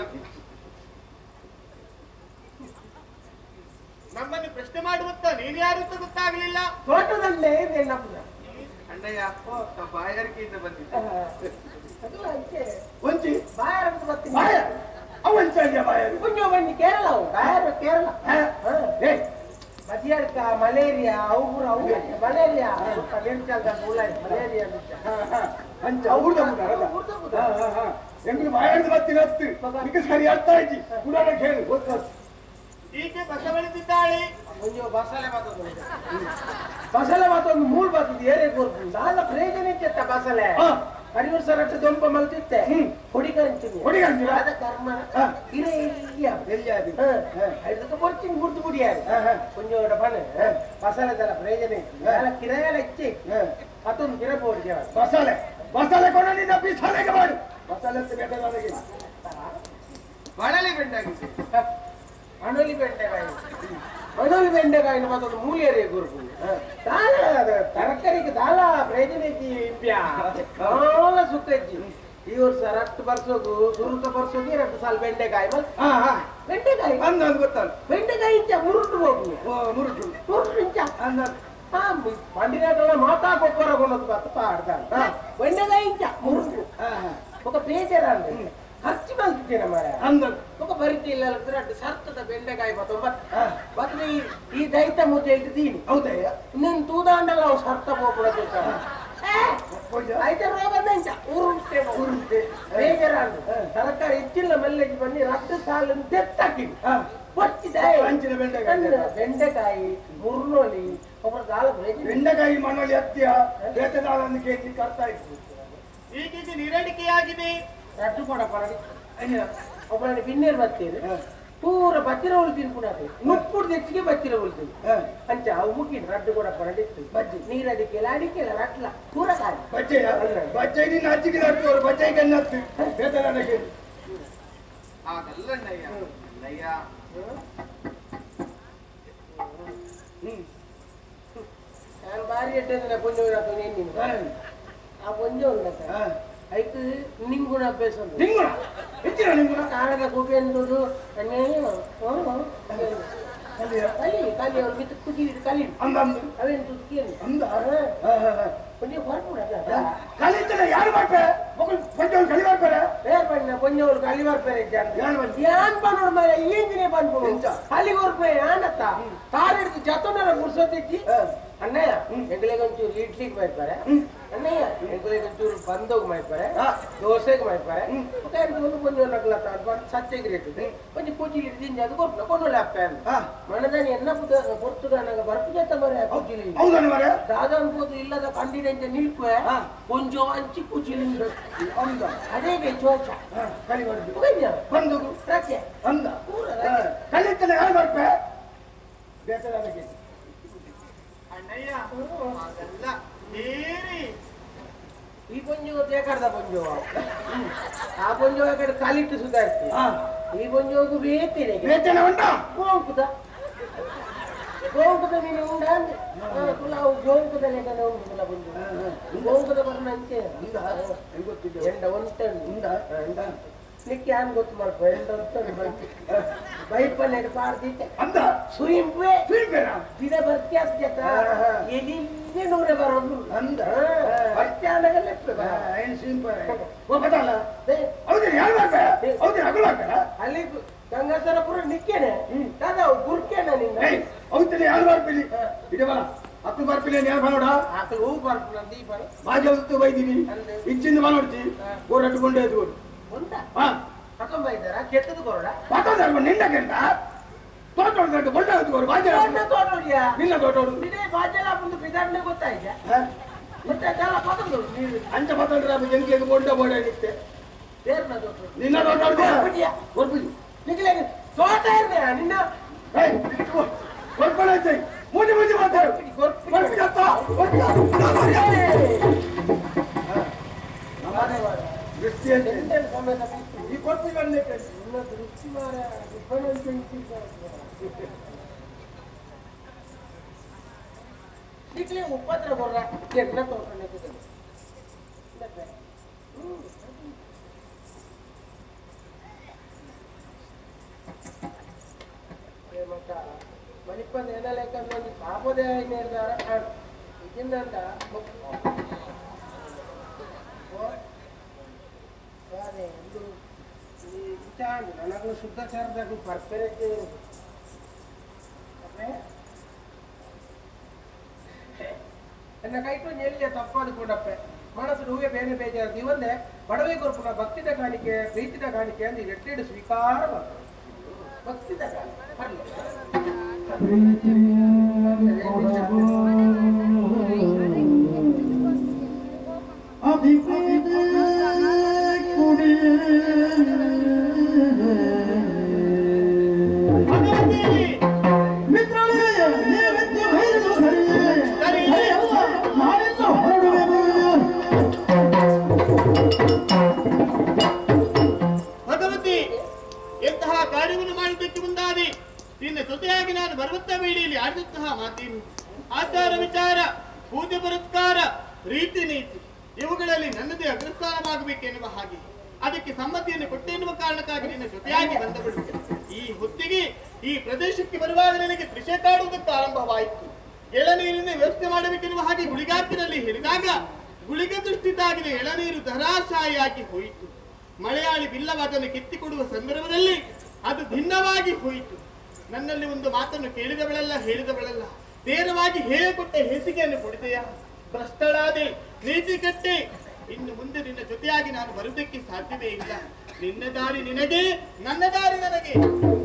ನಮ್ಮನ್ನು ಪ್ರಶ್ನೆ ಮಾಡುವಂತ ನೀನ್ ಯಾರು ಅಂತ ಗೊತ್ತಾಗ್ಲಿಲ್ಲ ತೋಟದಲ್ಲೇ ನೆನಪು ಅಣ್ಣಯ್ಯ ನಾವು ಬಾಯಾರಿಕೆಯಿಂದ ಬಂದಿದ್ದೆ ಅದಲ್ಲ ಅಂಚೆ ಒಂಚಿ ಬಾಯಾರ ಅಂತ ಬರ್ತೀನಿ ಬಾಯ ಅವಂಚಾರ್ಯ ಬಾಯ ಕುಂಜು ಬನ್ನಿ ಕೇರಳ ಅವು ಬಾಯಾರ ಕೇರಳ ಹಾ. ಏ ಮಧ್ಯಾಹ್ನಕ್ಕ ಮಲೇರಿಯಾ ಅವು ಅವು ಮಲೇರಿಯಾ ನೆನ್ಚಾಲ್ದ ಮಲೇರಿಯಾ ಅಂಚ ಊರ್ದ ಮುಟ್ಟ ಎಂಗ್ಳು ಬಾಯಡ್ದು ಬರ್ತೀನಿ ಹತ್ತು ನಿಕ್ಕೆ ಸರಿ ಅರ್ಥ ಆಯ್ತು ಪುರಾಣ ಕೇಳು ಗೊತ್ತಾಯ್ತು ಈಕೆ ಬಸವಳಿಸಿದ್ದಾಳೆ ಕೊಂಚ ಬಸಳೆ ಮಾತೊಂದು ಬಸಳೆ ಮಾತೊಂದು ಮೂಲ್ ಬರ್ತದೆ ಏರೇ ಕೊರ್ಪು ನಾಲ ಪ್ರಯೋಜನ ಇತ್ತ ಬಸಳೆ ಹಾ. ಹರಿವರು ಸರಟ್ಟು ದೊಂಪ ಮಲ್ತಿತ್ತೆ ಹೊಡಿಕಂತೀನಿ ಹೊಡಿಕಂತೀರ? ಅದ ಕರ್ಮ ಹಾ. ಇರೇ ಇಲ್ಲಿಯ ಎಲ್ಲಿಯಾದಿ ಅದಕ್ಕೆ ಬರ್ತೀನಿ ಗುರ್ತು ಬಿಡಿಯಾರು ಹಾ, ಹಾ. ಕೊಂಚ ಬಣ ಬಸಳೆದಲ್ಲ ಪ್ರಯೋಜನ ಇತ್ತು ನಾಲ ಕಿರಾಯಲ್ಲ ಇಚ್ಚಿ ಮತ್ತೊಂದು ಕಿರ ಬೋರ್ಜಿ ಮಸಾಲೆ ಮಸಾಲೆ ಕೊಂಡು ನಿನ್ನ ಬಿಸಾಲೆಗೆ ಮಾಡು ಮಸಾಲೆ ಅಂತ ಬೇಕಾದ ನನಗೆ ಬಳಲಿ ಬೆಂಡಾಗಿದೆ ಅಣಲಿ ಬೆಂಡೆಕಾಯಿ ಅಣಲಿ ಬೆಂಡೆಕಾಯಿನ ಮತ್ತೊಂದು ಮೂಲಿಯರೇ ಗುರುಪು ದಾಲ ತರಕಾರಿಗೆ ದಾಲ ಪ್ರಯೋಜನ ಐತಿ ಇಪ್ಯ ದಾಲ ಸುಕ್ಕ ಇಜ್ಜಿ ಈ ವರ್ಷ ರಟ್ಟು ಬರ್ಸೋಗು ಸುರುತ ಬರ್ಸೋಗಿ ರಟ್ಟು ಸಾಲ ಬೆಂಡೆಕಾಯಿ ಮತ್ ಹಾ ಹಾ ಬೆಂಡೆಕಾಯಿ ಅಂದ ಅಂದ್ ಗೊತ್ತಲ್ಲ ಬೆಂಡೆಕಾಯಿ ಇಂಚ ಮುರುಟು ಹೋಗು ಓ ಮುರುಟು ಮುರುಟು ಇಂಚ ಅಂದ ಹಾ ಮಂಡಿನಾಟೆಲ್ಲ ಮಾತಾ ಕೊಕ್ಕರಗೊಂಡದ್ದು ಬತ್ತ ಪಾಡ್ತಾನೆ ಹಾ. ಬೆಂಡೆಕಾಯಿ ಇಂಚ ಮುರುಟು ಹಾ ಹಾ ఒక ಬೇಜಾರಾಂದ್ರೆ ಖರ್ಚು ಮಾಡ್ತಿದ್ದೇನೆ ಮಾರ ಅಂದ ఒక ಪರಿಚಯ ಇಲ್ಲ ಅಂದ್ರೆ ಅಡ್ಡ ಸರ್ತದ ಬೆಂಡೆಕಾಯಿ ಮತ್ತು ಹಾ. ಮತ್ತೆ ಈ ಈ ದೈತ ಮುದ್ದೆ ಇಟ್ಟಿದ್ದೀನಿ ಹೌದಯ್ಯ ನೀನ್ ತೂದಾಂಡಲ್ಲ ಅವು ಸರ್ತ ಹೋಗ್ಬಿಡೋದು ಕೊಂಚ అయితే రోగందంట ఊరుంటే ఊరుంటే ಬೇಜಾರಾಂದ್ರೆ ತರಕಾರಿ ಹೆಚ್ಚಿಲ್ಲ ಮೆಲ್ಲಗೆ ಬನ್ನಿ ರದ್ದು ಸಾಲು ತೆತ್ತಾಕಿವಿ ಹಾ వచ్చిದೆ ಹಂಚಿನ ಬೆಂಡೆಕಾಯಿ ಬೆಂಡೆಕಾಯಿ ಮುರ್ನೋಲಿ ಒಬ್ಬರು ದಾಳ ಬೇಜಾರು ಬೆಂಡೆಕಾಯಿ ಮಣ್ಣಲ್ಲಿ ಹತ್ತಿಯ ಬೇತದಾಳನ್ನು ಕೇಳಲಿಕ್ಕೆ ಅರ್ಥ ಆಯ್ತು ಈಕೆಗೆ ನೀರಡಿಕೆಯಾಗಿದೆ ರಟ್ಟು ಕೊಡ ಪರಡಿ ಒಬ್ಬರಲ್ಲಿ ಬಿನ್ನೇರು ಬರ್ತೀರಿ ಪೂರ ಬತ್ತಿರ ಉಳ್ತೀನಿ ಪುನಃ ನುಪ್ಪುಡು ತೆಚ್ಚಿಗೆ ಬತ್ತಿರ ಉಳ್ತೀನಿ ಅಂಚ ಅವು ಮುಗಿನ ರಡ್ಡು ಕೂಡ ಪರಡಿತ್ತು ಬಜ್ಜಿ ನೀರು ಅದಕ್ಕೆ ಅಡಿಕೆ ರಟ್ಲ ಪೂರ ಕಾಯಿ ಬಜ್ಜೆಯ ಬಜ್ಜೆ ನಿನ್ನ ಅಜ್ಜಿಗೆ ನಡ್ತವ್ರು ಬಜ್ಜೆ ಗನ್ನತ್ತು ಬೇತದಾಳಕ್ಕೆ ಹಾಗಲ್ಲ ಅಣ್ಣಯ್ಯ ಅಣ್ಣಯ್ಯ ನಾನು ಬಾರಿ ಎಡ್ಡೆ ಪುಂಜ ನೀನು ಆ ಪುಂಜ ಉಂಟ ಐತು ನಿಂಗುಣ ಅಭ್ಯಾಸ ಉಂಟು ನಿಂಗುಣ ಹೆಚ್ಚಿನ ನಿಂಗುಣ ಕಾಣದ ಗುಬೆ ಅನ್ನೋದು ಕಲಿ ಕಲಿ ಅವ್ರು ಮಿತ್ತು ಕುದಿ ಕಲಿ ಅಂದ ಅಂದ ಅವೇನು ತುಕ್ಕಿಯನ್ನು ಅಂದ ಕೊಂಚ ಹೊರಪುಡ ಕಲಿತನ ಯಾರು ಮಾಡ್ತಾರೆ ಮಕ್ಕಳು ಕೊಂಚ ಕಲಿ ಮಾಡ್ತಾರೆ ಬೇರೆ ಬಣ್ಣ ಕೊಂಚವ್ರು ಕಲಿ ಬರ್ತಾರೆ ಯಾರು ಬರ್ತಾರೆ? ಯಾನ್ ಬಂದೋಡು ಮೇಲೆ ಈಗಿನೇ ಬಂದ್ಬಿಡು ಎಂತ? ಕಲಿಗೆ ಹೊರಪೆ ಯಾನತ್ತ ಕಾರ್ ಹಿಡಿದು ಜತನರ ಮುರ್ಸೋತಿಜ್ಜಿ ಅಣ್ಣಯ್ಯ ಎಂಗಳಿಗೆ ಒಂಚೂರು ಇಡ್ಲಿಗೆ ಮಾಡ್ತಾರೆ ಅಣ್ಣಯ್ಯ ಎಂಗಳಿಗೆ ಒಂಚೂರು ಬಂದೋಗ್ ಮಾಡ್ತಾರೆ ಹಾ. ದೋಸೆಗೆ ಮಾಡ್ತಾರೆ ಮತ್ತೆ ಒಂದು ಕೊಂಚ ನಗ್ಲತ್ತ ಬಂದು ಸತ್ಯಗೆ ಇರ್ತದೆ ಕೊಂಚ ಕೂಚಿಲಿ ಇಡ್ದಿಂದ ಅದು ಕೊಟ್ಟು ಕೊಂಡೊಳ್ಳೆ ಅಪ್ಪ ಅಂತ ಹಾ. ಮನದಾನಿ ಎನ್ನ ಪುಟ್ಟ ಪೊರ್ತುಗ ನಂಗೆ ಬರ್ಪು ಜತ ಮರೆ ಕೂಚಿಲಿ ಹೌದಣ್ಣ ಮರ ದಾದ ಅನ್ಬೋದು ಇಲ್ಲದ ಕಂಡಿಡೆಂಚ ನಿಲ್ಪೆ ಹಾ. ಕೊಂಚ ಹಂಚಿ ಕೂಚಿಲಿ ಅಂದ ಅದೇಗೆ ಚೋಚ ಹಾ, ಕಲಿ ಮಾಡುದು ಹೋಗಿದ್ಯಾ ಬಂದು ರಚೆ ಅಂದ ಪೂರ ಹಾ, ರಚೆ ಕಲಿತನ ಯಾರು ಮಾಡ್ತಾರೆ ಬೇತದಾಳಕ್ಕೆ ಅಣ್ಣಯ್ಯ ಹಾಗಲ್ಲ ಬೇರೆ ಈ ಪೊಂಜು ಬೇಕಾದ ಪೊಂಜು ಆ ಪೊಂಜು ಆ ಕಡೆ ಕಾಲಿಟ್ಟು ಸುಧಾರಿಸಿ ಹಾ ಈ ಪೊಂಜೋಗು ಬೇತಿದೆ ವೇತನ ಉಂಟಾ ಗೋಂಕುದ ಗೋಂಕುದ ಮೀನು ಉಂಡ ಅಂದ್ರೆ ಕುಲಾವು ಗೋಂಕುದ ಲೆಕ್ಕನ ಉಂಟು ಕುಲ ಪೊಂಜು ಗೋಂಕುದ ಬರ್ನ ಅಂತೆ ಗೊತ್ತಿದೆ ಎಂಡ ಒಂಟು ಉಂಡ ಎಂಡ ನಿಕ್ಕೆ ಏನ್ ಗೊತ್ತು ಮಾಡ್ಕೊ ಫ್ರೆಂಡ್ ಅಂತ ಬೈಪಲ್ಲಿ ಪಾರ್ದಿದ್ದೆ ಅಂತ ಸುಯಿಂಪೆ ಸ್ವೀಪೇನ ದಿನ ಬರ್ತಿ ಅಂತ ಎಲ್ಲಿಗೆ ನೂರೇ ಬರೋದು ಅಂದ ಮಧ್ಯಾಹ್ನದಲ್ಲೇ ಏನು ಸಿಂಪಲ್ ಓ ಬದಲ್ಲ ಹೌದು ಯಾರು ಹೌದು ಹಗಲು ಹಾಕಲ್ಲ ಅಲ್ಲಿ ಗಂಗಾಧರಪುರ ನಿಕ್ಕೇನೆ ಅದ ಗುರ್ಕೇನ ನಿನ್ನ ಏಯ್ ಹೌದು ಯಾರು ಬರ್ಪಿಲಿ ಇದೆ ಬರ ಹತ್ತು ಬರ್ಪಿಲಿ ಯಾರು ಬರೋಡ ಆಕಳು ಹೂ ಬರ್ತು ನಂದಿ ಬರು ಬಾಜಿ ಹೊತ್ತು ಬೈದೀನಿ ಇಚ್ಚಿಂದ ಮನೋಡ್ತಿ ಬೋರ್ ಅಟ್ಕೊಂಡೆ ಅದು ಉಂಟ ಹಾ ಹಾಕೊಂಬ ಇದ್ದಾರ ಕೆಟ್ಟದು ಕೊರಡ ಮಾತಾಡ್ತಾರೆ ನಿನ್ನ ಕೆಂಟ ತೋಟ ಹೊಡೆದ ಬೊಂಡ ಹೊತ್ಕೋರು ಬಾಜಿ ತೋಟೋಡಿಯಾ ನಿನ್ನ ತೋಟ ಹೊಡೆದು ಇದೇ ಬಾಜೆಲ್ಲ ಬಂದು ಬಿದಾರ್ನೆ ಗೊತ್ತಾಯ್ತಾ ಗೊತ್ತಾಯ್ತಲ್ಲ ಪದಗಳು ನೀರು ಅಂಚ ಮಾತಾಡ್ರೆ ಅದು ಜನಕ್ಕೆ ಬೊಂಡ ಬೋಡ ನಿತ್ತೆ ಬೇರ್ನ ತೋಟ ನಿನ್ನ ತೋಟ ಹೊಡೆದ ಕೊಡ್ಬಿಡ್ಯಾ? ಕೊಡ್ಬಿಡಿ ನಿಖಿಲ ತೋಟ ಇರ್ನೆ ನಿನ್ನ ಏಯ್ ಕೊಡ್ಕೊಳ್ಳಿ ಮೂಜಿ ಮೂಜಿ ಮಾತಾಡು ಕೊಡ್ಬಿಡಪ್ಪ ದೃಷ್ಟಿ ಅಂತ ಎಂತೆಲ್ಲ ಸಮೇತ ಬಿಟ್ಟು ಈ ಕೊಟ್ಟು ಬಂದೆ ನಿನ್ನ ದೃಷ್ಟಿ ಮಾರ ಡಿಫರೆನ್ಸ್ ನಿಖಿಲ ಉಪದ್ರ ಕೊಡ್ರ ಎನ್ನ ತೋಟ ನಿಖಿಲ ಮತ್ತ ಮಣಿಪದ ಏನ ಲೆಕ್ಕ ಒಂದು ಪಾಪದೇ ನಿರ್ಧಾರ ಇದನ್ನಂತ ಅದೇ ಒಂದು ಈ ವಿಚಾರ ನನಗೂ ಶುದ್ಧಾಚಾರದಾಗ ಪರ್ಫೆಕ್ಟ್ ಎನ್ನ ಕೈಕೊಂಡು ಎಲ್ಲಿ ತಪ್ಪಾದ ಕೂಡಪ್ಪೆ ಮನಸ್ಸು ಹೂವೆ ಬೇನೆ ಬೇಜಾರು ದಿವಂದೆ ಬಡವೆ ಕೊರ್ಪುನ ಭಕ್ತಿದ ಕಾಣಿಕೆ ಪ್ರೀತಿದ ಕಾಣಿಕೆ ಅಂದ್ರೆ ಎಟ್ಟೆಡು ಸ್ವೀಕಾರ ಮಾಡ್ತಾರೆ. ಭಕ್ತಿದ ಕಾಣಿಕೆ ಬರ್ಲಿ. ಭಗವತಿ ಎಂತಹ ಕಾರ್ಯವನ್ನು ಮಾಡುವುದಕ್ಕೆ ಮುಂದಾದೆ ನಿನ್ನ ಜೊತೆಯಾಗಿ ನಾನು ಬರುವಂತ ವೇಳೆಯಲ್ಲಿ ಆಡಿದಂತಹ ಮಾತೇನು ಆಚಾರ ವಿಚಾರ ಪೂಜೆ ಪುರಸ್ಕಾರ ರೀತಿ ನೀತಿ ಇವುಗಳಲ್ಲಿ ನನ್ನದೇ ಅಗ್ರಸ್ಥಾನವಾಗಬೇಕೆನ್ನುವ ಹಾಗೆ ಅದಕ್ಕೆ ಸಮ್ಮತಿಯನ್ನು ಕೊಟ್ಟೆನ್ನುವ ಕಾರಣಕ್ಕಾಗಿ ನಿನ್ನ ಜೊತೆಯಾಗಿ ಬಂದವಳು ಈ ಹೊತ್ತಿಗೆ ಈ ಪ್ರದೇಶಕ್ಕೆ ಬರುವಾಗ ನನಗೆ ತ್ರಿಷೆ ಕಾಡುವುದಕ್ಕೆ ಆರಂಭವಾಯಿತು ಎಳನೀರಿನ ವ್ಯವಸ್ಥೆ ಮಾಡಬೇಕೆನ್ನುವ ಹಾಗೆ ಗುಳಿಗಾತಿನಲ್ಲಿ ಹೇಳಿದಾಗ ಗುಳಿಗ ದೃಷ್ಟಿತಾಗಿನ ಎಳನೀರು ಧರಾಶಾಯಿಯಾಗಿ ಹೋಯಿತು ಮಲಯಾಳಿ ಬಿಲ್ಲವಾದನ್ನು ಕೆತ್ತಿಕೊಡುವ ಸಂದರ್ಭದಲ್ಲಿ ಅದು ಭಿನ್ನವಾಗಿ ಹೋಯಿತು ನನ್ನಲ್ಲಿ ಒಂದು ಮಾತನ್ನು ಕೇಳಿದವಳೆಲ್ಲ ಹೇಳಿದವಳೆಲ್ಲ ನೇರವಾಗಿ ಹೇಳಿಕೊಟ್ಟ ಹೇಸಿಗೆಯನ್ನು ಕೊಡಿದೆಯಾ ಭ್ರಷ್ಟಳಾದೆ ನೀತಿ ಕಟ್ಟೆ ಇನ್ನು ಮುಂದೆ ನಿನ್ನ ಜೊತೆಯಾಗಿ ನಾನು ಬರುವುದಕ್ಕೆ ಸಾಧ್ಯವೇ ಇಲ್ಲ ನಿನ್ನ ದಾರಿ ನಿನಗೆ ನನ್ನ ದಾರಿ ನನಗೆ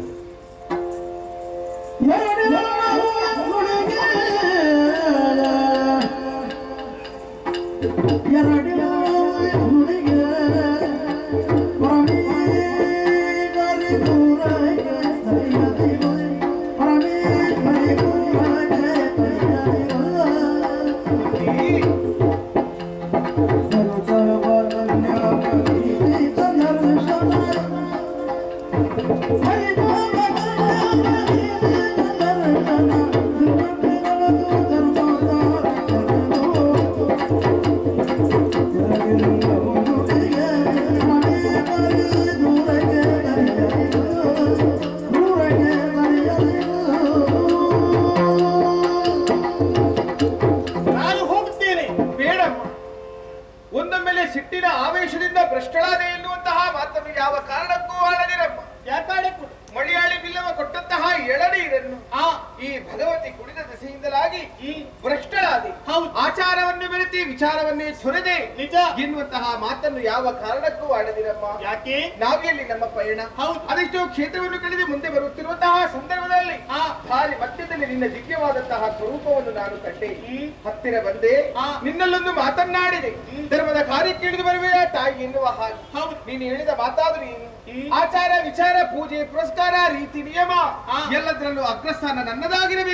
ನಾನು ಹೋಗುತ್ತೇನೆ ಬೇಡಮ್ಮ ಒಂದೊಮ್ಮೆಲೆ ಸಿಟ್ಟಿನ ಆವೇಶದಿಂದ ಭ್ರಷ್ಟಳಾದೆ ಎನ್ನುವಂತಹ ಮಾತನ್ನು ಯಾವ ಕಾರಣಕ್ಕೂ ಆಡದಿರಮ್ಮ ಯಾಕಾಡೆ ಕೊಡು ಮಲಯಾಳಿ ಬಿಲ್ಲವ ಕೊಟ್ಟಂತಹ ಎಳನೀರನ್ನು ಆ ಈ ಭಗವತಿ ಕುಡಿದ ದೆಸೆಯಿಂದಲಾಗಿ ಈ ಭ್ರಷ್ಟಳಾದೆ ಹೌದು ಆಚಾರವನ್ನು ಬೆರೆತಿ ವಿಚಾರವನ್ನೇ ತೊರೆದೆ ನಿಜ ಎನ್ನುವಂತಹ ಮಾತನ್ನು ಯಾವ ಕಾರಣಕ್ಕೂ ಆಡದಿರಮ್ಮ ಯಾಕೆ ನಾವೆಯಲ್ಲಿ ನಮ್ಮ ಪಯಣ ಹೌದು. ಅದೆಷ್ಟೋ ಕ್ಷೇತ್ರವನ್ನು ಕಳೆದು ಮುಂದೆ ಬರುತ್ತಿರುವಂತಹ ಸಂದರ್ಭದಲ್ಲಿ ಆ ದಾರಿ ಮಧ್ಯದಲ್ಲಿ ನಿನ್ನ ದಿವ್ಯವಾದಂತಹ ಸ್ವರೂಪವನ್ನು ನಾನು ಕಂಡೆ ಹ್ಮ್. ಹತ್ತಿರ ಬಂದೆ ಆ. ನಿನ್ನಲ್ಲೊಂದು ಮಾತನ್ನಾಡಿದೆ ಧರ್ಮದ ಕಾರ್ಯಕ್ಕೆ ಇಳಿದು ಬರುವೆಯ ತಾಯಿ ಎನ್ನುವ ಹಾಗೆ ಹೌದು. ನೀನು ಹೇಳಿದ ಮಾತಾದ್ರು ಏನು ಹ್ಮ್. ಆಚಾರ ವಿಚಾರ ಪೂಜೆ ಪುರಸ್ಕಾರ ರೀತಿ ನಿಯಮ ಆ. ಎಲ್ಲದರಲ್ಲೂ ಅಗ್ರಸ್ಥಾನ ನನ್ನದಾಗಿರಬೇಕು ಭಗವತಿ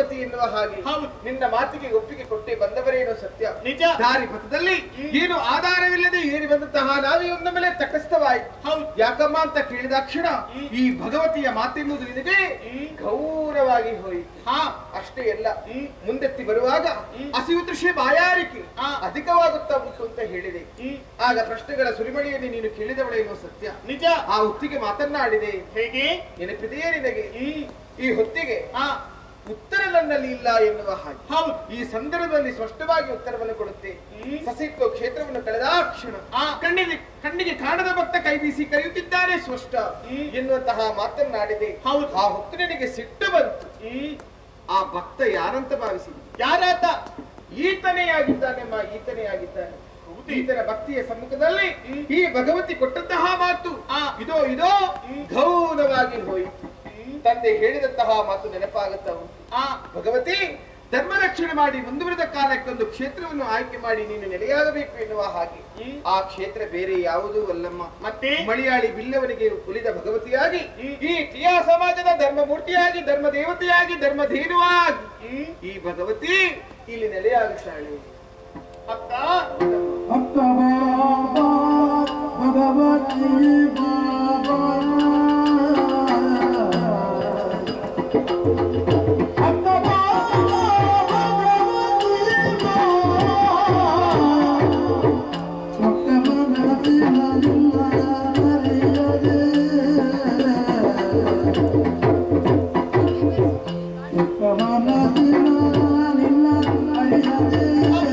ಭಗವತಿ ಎನ್ನುವ ಹಾಗೆ ಹೌದು. ನಿನ್ನ ಮಾತಿಗೆ ಒಪ್ಪಿಗೆ ಕೊಟ್ಟೆ ಬಂದವರೇನು ಸತ್ಯ ನಿಜ ದಾರಿ ಪಥದಲ್ಲಿ ಏನು ಆಧಾರವಿಲ್ಲದೆ ಏರಿ ಬಂದಂತಹ ನಾವೇ ಒಂದ ಮೇಲೆ ತಟಸ್ಥವಾಯಿತು ಹೌದು ಯಾಕಮ್ಮ ಅಂತ ಕೇಳಿದಾಕ್ಷಣ ಈ ಭಗವತಿಯ ಮಾತೆನ್ನುವುದು ನಿನಗೆ ಗೌರವಾಗಿ ಹೋಯಿತು ಹಾ ಅಷ್ಟೇ ಅಲ್ಲ ಮುಂದೆತ್ತಿ ಬರುವಾಗ ಹಸಿವು ತೃಷೆ ಬಾಯಾರಿಕೆ ಆ. ಅಧಿಕವಾಗುತ್ತಾ ಉಂಟು ಅಂತ ಹೇಳಿದೆ ಹ್ಮ್. ಆಗ ಪ್ರಶ್ನೆಗಳ ಸುರಿಮಳೆಯಲ್ಲಿ ನೀನು ಕೇಳಿದವಳೇನೋ ಸತ್ಯ ನಿಜ ಆ ಹೊತ್ತಿಗೆ ಮಾತನ್ನಾಡಿದೆ ಹೇಗೆ ನೆನಪಿದೆಯೇ ನಿನಗೆ ಹ್ಮ್ ಈ ಹೊತ್ತಿಗೆ ಹಾ ಉತ್ತರ ನನ್ನಲ್ಲಿ ಇಲ್ಲ ಎನ್ನುವ ಹಾಗೆ ಹೌದು ಈ ಸಂದರ್ಭದಲ್ಲಿ ಸ್ಪಷ್ಟವಾಗಿ ಉತ್ತರವನ್ನು ಕೊಡುತ್ತೆ ಹ್ಮ್. ಸಸಿತ್ವ ಕ್ಷೇತ್ರವನ್ನು ಕಳೆದ ಕ್ಷಣ ಆ. ಕಣ್ಣಿಗೆ ಕಣ್ಣಿಗೆ ಕಾಣದ ಭಕ್ತ ಕೈ ಬೀಸಿ ಕರೆಯುತ್ತಿದ್ದಾರೆ ಸ್ಪಷ್ಟ ಹ್ಮ್. ಎನ್ನುವಂತಹ ಮಾತನ್ನಾಡಿದೆ ಹೌದು. ಆ ಹೊತ್ತು ನಿನಗೆ ಸಿಟ್ಟು ಬಂತು ಹ್ಮ್ ಆ ಭಕ್ತ ಯಾರಂತ ಭಾವಿಸಿದೆ ಯಾರಾತ ಈತನೇ ಆಗಿದ್ದಾನೆಮ್ಮ ಈತನೇ ಆಗಿದ್ದಾನೆ ಹೌದು. ಈತನ ಭಕ್ತಿಯ ಸಮ್ಮುಖದಲ್ಲಿ ಈ ಭಗವತಿ ಕೊಟ್ಟಂತಹ ಮಾತು ಆ. ಇದೋ ಇದೋ ಗೌರವಾಗಿ ಹೋಯಿತು ತಂದೆ ಹೇಳಿದಂತಹ ಮಾತು ನೆನಪಾಗುತ್ತಾ ಉಂಟು ಆ ಭಗವತಿ ಧರ್ಮ ರಕ್ಷಣೆ ಮಾಡಿ ಮುಂದುವರೆದ ಕಾಲಕ್ಕೊಂದು ಕ್ಷೇತ್ರವನ್ನು ಆಯ್ಕೆ ಮಾಡಿ ನೀನು ನೆಲೆಯಾಗಬೇಕು ಎನ್ನುವ ಹಾಗೆ ಹ್ಮ್. ಆ ಕ್ಷೇತ್ರ ಬೇರೆ ಯಾವುದೂ ಅಲ್ಲಮ್ಮ ಮತ್ತೆ ಮಲಯಾಳಿ ಬಿಲ್ಲವನಿಗೆ ಉಳಿದ ಭಗವತಿಯಾಗಿ ಈ ಟಿಯಾ ಸಮಾಜದ ಧರ್ಮ ಮೂರ್ತಿಯಾಗಿ ಧರ್ಮ ದೇವತೆಯಾಗಿ ಧರ್ಮ ಧೇನುವಾಗಿ ಹ್ಮ್ ಈ ಭಗವತಿ ಇಲ್ಲಿ ನೆಲೆಯಾಗುತ್ತಾಳೆ ಅಕ್ಕ ಭಕ್ತ ಬಾಬಾ ಭಗವತಿ ಬಾಬಾ ಭಕ್ತ ಬಾಬಾ ಭಗವತಿ ಬಾಬಾ ಭಕ್ತ ಭಗವತಿ ನಲಿಲ್ಲ ಹರಿಯದೆ ಭಕ್ತ ಭಗವತಿ ನಲಿಲ್ಲ ಹರಿಯದೆ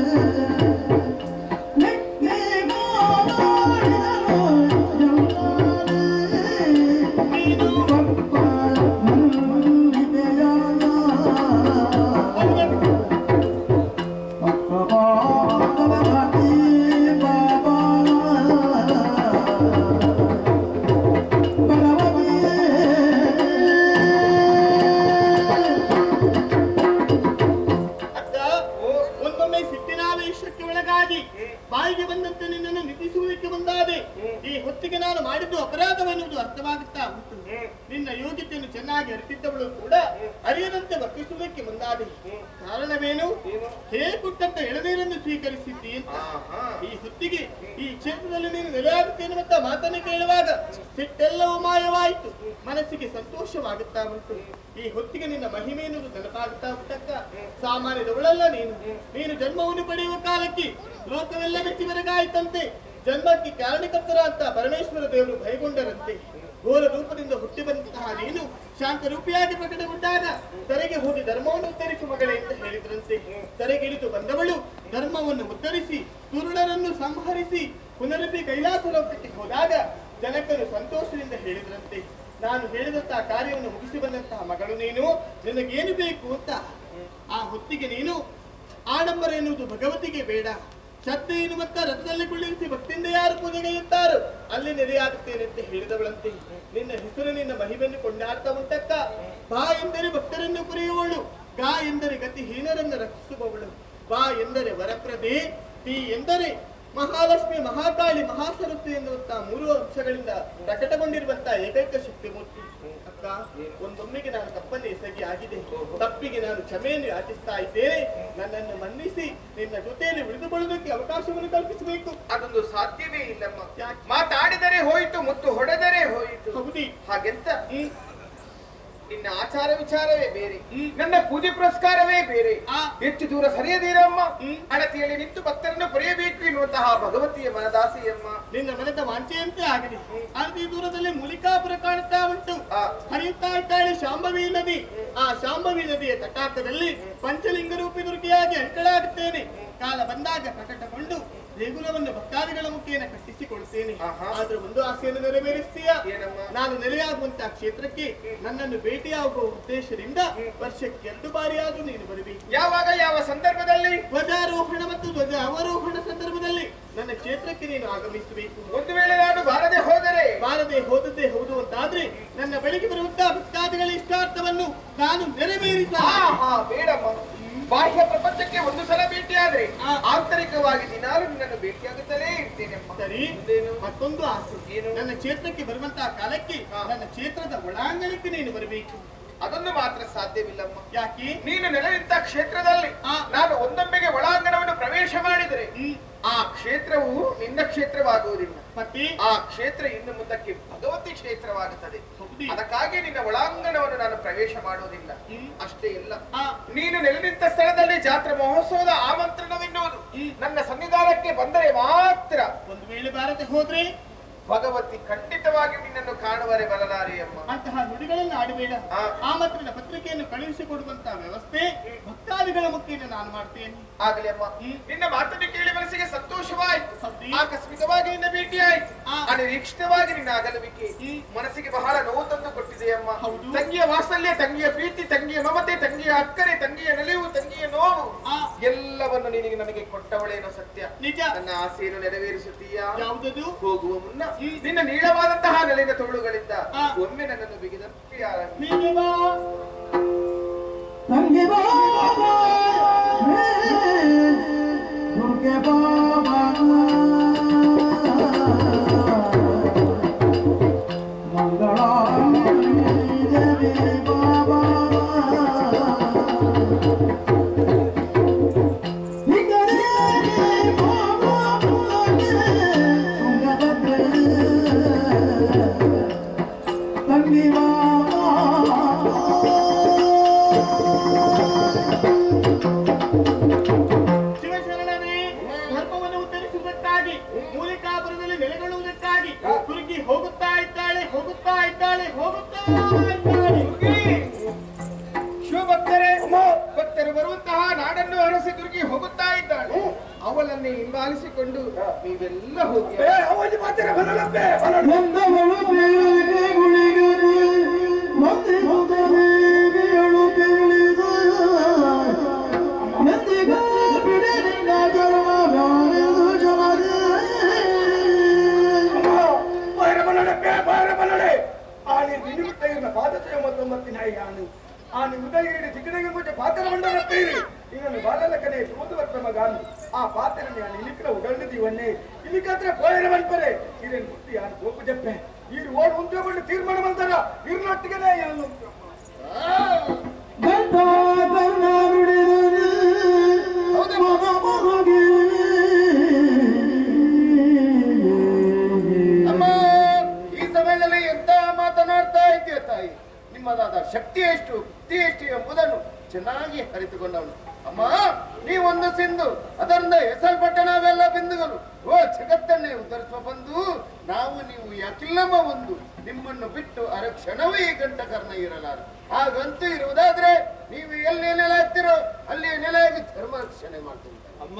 ಅಕ್ಕ ಒಂದೊಮ್ಮೆ ಸಿಟ್ಟಿನಾವೇಶಕ್ಕೆ ಒಳಗಾಗಿ ಬಾಯಿಗೆ ಬಂದಂತೆ ನಿನ್ನನ್ನು ನಿಧಿಸುವುದಕ್ಕೆ ಮುಂದಾದೆ ಈ ಹೊತ್ತಿಗೆ ನಾನು ಮಾಡಿದ್ದು ಅಪರಾಧವೆನ್ನುವುದು ಅರ್ಥವಾಗುತ್ತಾ ಉಂಟು ನಿನ್ನ ಯೋಗ್ಯತೆಯನ್ನು ಚೆನ್ನಾಗಿ ಅರಿತಿದ್ದವಳು ಕೂಡ ಅರಿಯದಂತೆ ವರ್ತಿಸುವುದಕ್ಕೆ ಮುಂದಾದೆ ಕಾರಣವೇನು ಹೇ ಕೊಟ್ಟಂತ ಎಳನೀರನ್ನು ಸ್ವೀಕರಿಸಿದ್ದಿ ಅಂತ ಈ ಹೊತ್ತಿಗೆ ಈ ಕ್ಷೇತ್ರದಲ್ಲಿ ನೀನು ನೆಲೆಯಾಗುತ್ತೆ ಎನ್ನುವಂತ ಮಾತನ್ನು ಕೇಳುವಾಗ ಸಿಟ್ಟೆಲ್ಲವೂ ಮಾಯವಾಯಿತು ಮನಸ್ಸಿಗೆ ಸಂತೋಷವಾಗುತ್ತಾ ಉಂಟು ಈ ಹೊತ್ತಿಗೆ ನಿನ್ನ ಮಹಿಮೆ ಎನ್ನುವುದು ನೆನಪಾಗುತ್ತಾ ಉಂಟಕ್ಕ ಸಾಮಾನ್ಯದವಳಲ್ಲ ನೀನು ನೀನು ಜನ್ಮವನ್ನು ಪಡೆಯುವ ಕಾಲಕ್ಕೆ ಲೋಕವೆಲ್ಲ ಮೆಚ್ಚಿ ಬೆರಗಾಯಿತಂತೆ ಜನ್ಮಕ್ಕೆ ಕಾರಣಕರ್ತರ ಅಂತ ಪರಮೇಶ್ವರ ದೇವರು ಭಯಗೊಂಡರಂತೆ ಘೋರ ರೂಪದಿಂದ ಹುಟ್ಟಿ ಬಂದಂತಹ ನೀನು ಶಾಂತ ರೂಪಿಯಾಗಿ ಪ್ರಕಟಗೊಂಡಾಗ ತೆರೆಗೆ ಹೋಗಿ ಧರ್ಮವನ್ನು ಉತ್ತರಿಸು ಮಗಳೇ ಅಂತ ಹೇಳಿದ್ರಂತೆ ತೆರೆಗಿಳಿದು ಬಂದವಳು ಧರ್ಮವನ್ನು ಉತ್ತರಿಸಿ ತುರುಳರನ್ನು ಸಂಹರಿಸಿ ಪುನರಪಿ ಕೈಲಾಸ ಲೋಕಕ್ಕೆ ಹೋದಾಗ ಜನಕರು ಸಂತೋಷದಿಂದ ಹೇಳಿದ್ರಂತೆ ನಾನು ಹೇಳಿದಂತಹ ಕಾರ್ಯವನ್ನು ಮುಗಿಸಿ ಬಂದಂತಹ ಮಗಳು ನೀನು ನಿನಗೇನು ಬೇಕು ಅಂತ ಆ ಹೊತ್ತಿಗೆ ನೀನು ಆಡಂಬರ ಎನ್ನುವುದು ಭಗವತಿಗೆ ಬೇಡ ಶ್ರದ್ಧೆ ಎನ್ನುವಂತ ರಥದಲ್ಲಿ ಕುಳ್ಳಿರಿಸಿ ಭಕ್ತಿಯಿಂದ ಯಾರು ಪೂಜೆಗೈಯುತ್ತಾರೋ ಅಲ್ಲಿ ನೆಲೆಯಾಗುತ್ತೇನೆ ಅಂತ ಹೇಳಿದವಳಂತೆ ನಿನ್ನ ಹೆಸರು ನಿನ್ನ ಮಹಿಮೆಯನ್ನು ಕೊಂಡಾಡ್ತಾ ಉಂಟಕ್ಕ ಬಾ ಎಂದರೆ ಭಕ್ತರನ್ನು ಕುರಿಯುವವಳು ಗಾ ಎಂದರೆ ಗತಿಹೀನರನ್ನು ರಕ್ಷಿಸುವವಳು ಬಾ ಎಂದರೆ ವರಪ್ರದೆ ಟಿ ಎಂದರೆ ಮಹಾಲಕ್ಷ್ಮಿ ಮಹಾಕಾಳಿ ಮಹಾಸರಸ್ವತಿ ಎನ್ನುವಂತಹ ಮೂರು ಅಂಶಗಳಿಂದ ಪ್ರಕಟಗೊಂಡಿರುವಂತಹ ಏಕೈಕ ಶಕ್ತಿ ಮೂರ್ತಿ ಅಕ್ಕ ಒಂದೊಮ್ಮೆಗೆ ನಾನು ತಪ್ಪನ್ನು ಎಸಗಿ ಆಗಿದೆ ತಪ್ಪಿಗೆ ನಾನು ಕ್ಷಮೆಯನ್ನು ಯಾಚಿಸ್ತಾ ಇದ್ದೇನೆ ನನ್ನನ್ನು ಮನ್ನಿಸಿ ನಿನ್ನ ಜೊತೆಯಲ್ಲಿ ಉಳಿದುಕೊಳ್ಳೋದಕ್ಕೆ ಅವಕಾಶವನ್ನು ಕಲ್ಪಿಸಬೇಕು ಅದೊಂದು ಸಾಧ್ಯವೇ ಇಲ್ಲಮ್ಮ ಯಾಕೆ? ಮಾತಾಡಿದರೆ ಹೋಯಿತು ಮುತ್ತು ಹೊಡೆದರೆ ಹೋಯಿತು ಹೌದಿ ಹಾಗೆಂತ ಹ್ಮ್. ನಿನ್ನ ಆಚಾರ ವಿಚಾರವೇ ಬೇರೆ ನನ್ನ ಪೂಜೆ ಪುರಸ್ಕಾರವೇ ಬೇರೆ ಆ. ಹೆಚ್ಚು ದೂರ ಸರಿಯದಿರಮ್ಮ ಹ್ಮ್. ಅಣತಿಯಲ್ಲಿ ನಿಂತು ಭಕ್ತರನ್ನು ಪಡೆಯಬೇಕು ಎನ್ನುವಂತಹ ಭಗವತಿಯ ಮನದಾಸೆಯಮ್ಮ ನಿನ್ನ ಮನದ ವಾಂಚೆಯಂತೆ ಆಗಿದೆ ಅತಿ ದೂರದಲ್ಲಿ ಮುಲಿಕಾಪುರ ಕಾಣುತ್ತಾ ಉಂಟು ಆ. ಹರಿಯುತ್ತಾ ಇದ್ದಾಳೆ ಶಾಂಭವಿ ನದಿ ಆ ಶಾಂಭವಿ ನದಿಯ ತಟಾಕದಲ್ಲಿ ಪಂಚಲಿಂಗ ರೂಪಿ ದುರ್ಗಿಯಾಗಿ ಅಂಕಳಾಗುತ್ತೇನೆ ಕಾಲ ಬಂದಾಗ ಪ್ರಕಟಗೊಂಡು ದೇಗುಲವನ್ನು ಭಕ್ತಾದಿಗಳ ಮುಖೇನ ಕಟ್ಟಿಸಿಕೊಳ್ತೇನೆ ಆಹಾ. ಆದ್ರೆ ಒಂದು ಆಸೆಯನ್ನು ನೆರವೇರಿಸ್ತೀಯಾ ಏನಮ್ಮ? ನಾನು ನೆಲೆಯಾಗುವಂತಹ ಕ್ಷೇತ್ರಕ್ಕೆ ನನ್ನನ್ನು ಭೇಟಿಯಾಗುವ ಉದ್ದೇಶದಿಂದ ವರ್ಷಕ್ಕೆ ಎರಡು ಬಾರಿಯಾದ್ರೂ ನೀನು ಬರಬೇಕು ಯಾವಾಗ ಯಾವ ಸಂದರ್ಭದಲ್ಲಿ ಧ್ವಜಾರೋಹಣ ಮತ್ತು ಧ್ವಜ ಅವರೋಹಣ ಸಂದರ್ಭದಲ್ಲಿ ನನ್ನ ಕ್ಷೇತ್ರಕ್ಕೆ ನೀನು ಆಗಮಿಸಬೇಕು ಒಂದು ವೇಳೆ ನಾನು ಬಾರದೆ ಹೋದರೆ ಬಾರದೆ ಹೋದದ್ದೇ ಹೌದು ಅಂತಾದ್ರೆ ನನ್ನ ಬಳಿಗೆ ಬರುವಂತಹ ಭಕ್ತಾದಿಗಳ ಇಷ್ಟಾರ್ಥವನ್ನು ನಾನು ನೆರವೇರಿಸ ಆಹಾ, ಬೇಡಮ್ಮ ಬಾಹ್ಯ ಪ್ರಪಂಚಕ್ಕೆ ಒಂದು ಸಲ ಭೇಟಿಯಾದ್ರೆ ಆ. ಆಂತರಿಕವಾಗಿ ದಿನಾಲು ನಿನ್ನನ್ನು ಭೇಟಿಯಾಗುತ್ತಲೇ ಇರ್ತೇನೆಮ್ಮ ಸರಿ ಮುಂದೇನು? ಮತ್ತೊಂದು ಆಸೆ ಏನು? ನನ್ನ ಕ್ಷೇತ್ರಕ್ಕೆ ಬರುವಂತಹ ಕಾಲಕ್ಕೆ ಹಾ. ನನ್ನ ಕ್ಷೇತ್ರದ ಒಳಾಂಗಣಕ್ಕೆ ನೀನು ಬರಬೇಕು ಅದನ್ನು ಮಾತ್ರ ಸಾಧ್ಯವಿಲ್ಲಮ್ಮ ಯಾಕೆ ನೀನು ನೆಲೆನಿಂತ ಕ್ಷೇತ್ರದಲ್ಲಿ ಆ. ನಾನು ಒಂದೊಮ್ಮೆಗೆ ಒಳಾಂಗಣವನ್ನು ಪ್ರವೇಶ ಮಾಡಿದರೆ ಹ್ಮ್. ಆ ಕ್ಷೇತ್ರವು ನಿನ್ನ ಕ್ಷೇತ್ರವಾಗುವುದಿಲ್ಲ ಮತ್ತೆ ಆ ಕ್ಷೇತ್ರ ಇನ್ನು ಮುಂದಕ್ಕೆ ಭಗವತಿ ಕ್ಷೇತ್ರವಾಗುತ್ತದೆ ಹೌದು. ಅದಕ್ಕಾಗಿ ನಿನ್ನ ಒಳಾಂಗಣವನ್ನು ನಾನು ಪ್ರವೇಶ ಮಾಡುವುದಿಲ್ಲ ಹ್ಮ್. ಅಷ್ಟೇ ಇಲ್ಲ ಆ. ನೀನು ನೆಲೆನಿಂತ ಸ್ಥಳದಲ್ಲಿ ಜಾತ್ರಾ ಮಹೋತ್ಸವದ ಆಮಂತ್ರಣವೆನ್ನುವುದು ನನ್ನ ಸನ್ನಿಧಾನಕ್ಕೆ ಬಂದರೆ ಮಾತ್ರ ಒಂದು ವೇಳೆ ಬಾರದೆ ಹೋದ್ರೆ ಭಗವತಿ ಖಂಡಿತವಾಗಿ ನಿನ್ನನ್ನು ಕಾಣುವರೆ ಬರಲಾರೆ ಅಮ್ಮ ಅಂತಹ ನುಡಿಗಳನ್ನು ಆಡಬೇಡ ಆ. ಆಮಂತ್ರಣ ಪತ್ರಿಕೆಯನ್ನು ಕಳುಹಿಸಿಕೊಡುವಂತಹ ವ್ಯವಸ್ಥೆ ಭಕ್ತಾದಿಗಳ ಮುಖೇನ ನಾನು ಮಾಡ್ತೇನೆ ಆಗಲಿ ಅಮ್ಮ ಹ್ಮ್. ನಿನ್ನ ಮಾತನ್ನು ಕೇಳಿ ಮನಸ್ಸಿಗೆ ಸಂತೋಷವಾಯಿತು ಹೌದು. ಆಕಸ್ಮಿಕವಾಗಿ ನಿನ್ನ ಭೇಟಿ ಆಯ್ತು ಆ. ಅನಿರೀಕ್ಷಿತವಾಗಿ ನಿನ್ನ ಅಗಲುವಿಕೆ ಹ್ಮ್. ಮನಸ್ಸಿಗೆ ಬಹಳ ನೋವು ತಂದು ಕೊಟ್ಟಿದೆ ಅಮ್ಮ ಹೌದು. ತಂಗಿಯ ವಾತ್ಸಲ್ಯ ತಂಗಿಯ ಪ್ರೀತಿ ತಂಗಿಯ ಮಮತೆ ತಂಗಿಯ ಅಕ್ಕರೆ ತಂಗಿಯ ನಲಿವು ತಂಗಿಯ ನೋವು ಆ. ಎಲ್ಲವನ್ನು ನಿನಗೆ ನನಗೆ ಕೊಟ್ಟವಳೇನೋ ಸತ್ಯ ನಿಜ ನನ್ನ ಆಸೆಯನ್ನು ನೆರವೇರಿಸುತ್ತೀಯಾ ಯಾವುದದು ಹೋಗುವ ಮುನ್ನ ಹ್ಮ್. ನಿನ್ನ ನೀಳವಾದಂತಹ ನೆಲೆಯ ತೋಳುಗಳಿಂದ ಆ. ಒಮ್ಮೆ ನನ್ನನ್ನು ಬಿಗಿದಕ್ಕೆ ಆರಂಭಿ ಹೀಗೆ ಬಾ ತಂಗಿ ಬಾಬಾ ದುರ್ಗೆ ಬಾಬಾ ಮಂಗಳ ದೇವಿ ಬಾಬಾ ಹಿಂಗಡೆ ಬಾಬಾ ತುಂಗಭದ್ರೆ ತಂಗಿ ಬಾಬಾ ಶಿವಶರಣನೇ ಧರ್ಮವನ್ನು ಉತ್ತರಿಸುವುದಕ್ಕಾಗಿ ಮೂಲಿಕಾಪುರದಲ್ಲಿ ನೆಲೆಗೊಳ್ಳುವುದಕ್ಕಾಗಿ ತುರುಗಿ ಹೋಗುತ್ತಾ ಇದ್ದಾಳೆ ಹೋಗುತ್ತಾ ಇದ್ದಾಳೆ ಹೋಗುತ್ತಾ ಇದ್ದಾಳೆ ಶಿವಭಕ್ತರೇ ಭಕ್ತರು ಬರುವಂತಹ ನಾಡನ್ನು ಅರಸಿ ದುರ್ಗಿ ಹೋಗುತ್ತಾ ಇದ್ದಾಳೆ ಅವಳನ್ನೇ ಹಿಂಬಾಲಿಸಿಕೊಂಡು ನೀವೆಲ್ಲ ಹೋಗಿ ಅವಧಿ ಮಾತ್ರ ಬರಲಪ್ಪೆ ಬರಲು ನಂದಗಳು ಬೇರೆ ಗುಳಿಗರು ಒಂದೇ ದೇವಿಯಳು ತಿಳಿದ ಎಂದಿಗ ಬಿಡಲಿಲ್ಲ ಜನ್ಮ ಬ್ಯಾರೆದು ಜನರೇ ಬೈರ ಬನ್ನಡೆ ಬೇ ಬೈರ ಬನ್ನಡೆ ಆನಿ ನಿಮಿತ್ತ ಇರನ ಪಾದತೆಯ ಮತ್ತೊಂಬತ್ತಿನ ಯಾನು ಆನಿ ಉದಯಗಿರಿ ಚಿಕ್ಕದಗಿ ಮುಂಚೆ ಪಾತ್ರ ಮಂಡಲ ಪೇರಿ ಇದನ್ನು ಬಾಲಲಕನೆ ತೂದು ವರ್ತಮ ಗಾನು ಆ ಪಾತ್ರ ನಾನು ಇಲಿಕ್ರ ಉಗಂಡಿದ್ದೀವನ್ನೇ ಇಲಿಕತ್ರ ಪೋಯರ ಬಂಪರೆ ಇದನ್ನು ಮುಟ್ಟಿ ಯಾನು ಗೋಪು ಜಪ್ಪೆ ಇರು ಓಡ್ ಉಂಟು ತೀರ್ಮಾನ ಮಾಡ್ತಾರ ಇರ್ನೊಟ್ಟಿಗೆ ಯಾನು ಗಂಟ ಕರ್ಣ ನುಡಿದರು ಮನ ಮನಗೆ ಅಮ್ಮ ಈ ಸಮಯದಲ್ಲಿ ಎಂತ ಮಾತನಾಡ್ತಾ ಇದೆಯ ತಾಯಿ ನಿಮ್ಮದಾದ ಶಕ್ತಿ ಎಷ್ಟು ಬುದ್ಧಿ ಎಷ್ಟು ಎಂಬುದನ್ನು ಚೆನ್ನಾಗಿ ಅರಿತುಕೊಂಡವನು ಅಮ್ಮ ನೀವೊಂದು ಸಿಂಧು ಅದರಿಂದ ಹೆಸಲ್ಪಟ್ಟ ನಾವೆಲ್ಲ ಬಿಂದುಗಳು ಓ ಜಗತ್ತನ್ನೇ ಉದ್ಧರಿಸುವ ಬಂದು ನಾವು ನೀವು ಯಾಕಿಲ್ಲಮ್ಮ ಒಂದು ನಿಮ್ಮನ್ನು ಬಿಟ್ಟು ಅರ ಕ್ಷಣವೂ ಈ ಗಂಟಕರ್ಣ ಇರಲಾರ ಹಾಗಂತೂ ಇರುವುದಾದ್ರೆ ನೀವು ಎಲ್ಲಿ ನೆಲೆ ಆಗ್ತಿರೋ ಅಲ್ಲಿ ನೆಲೆಯಾಗಿ ಧರ್ಮ ರಕ್ಷಣೆ ಮಾಡ್ತೀವಿ ಅಮ್ಮ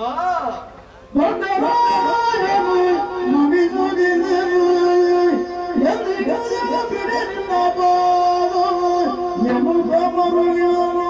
ದೊಡ್ಡರಾಯನು ನಮಿಸುತ್ತಿದ್ದರು ಎಂದಿಗ ಬಿಡಲಿಲ್ಲ ಪಾದ ಎನ್ನುತ್ತ ಮರುಗಿದರು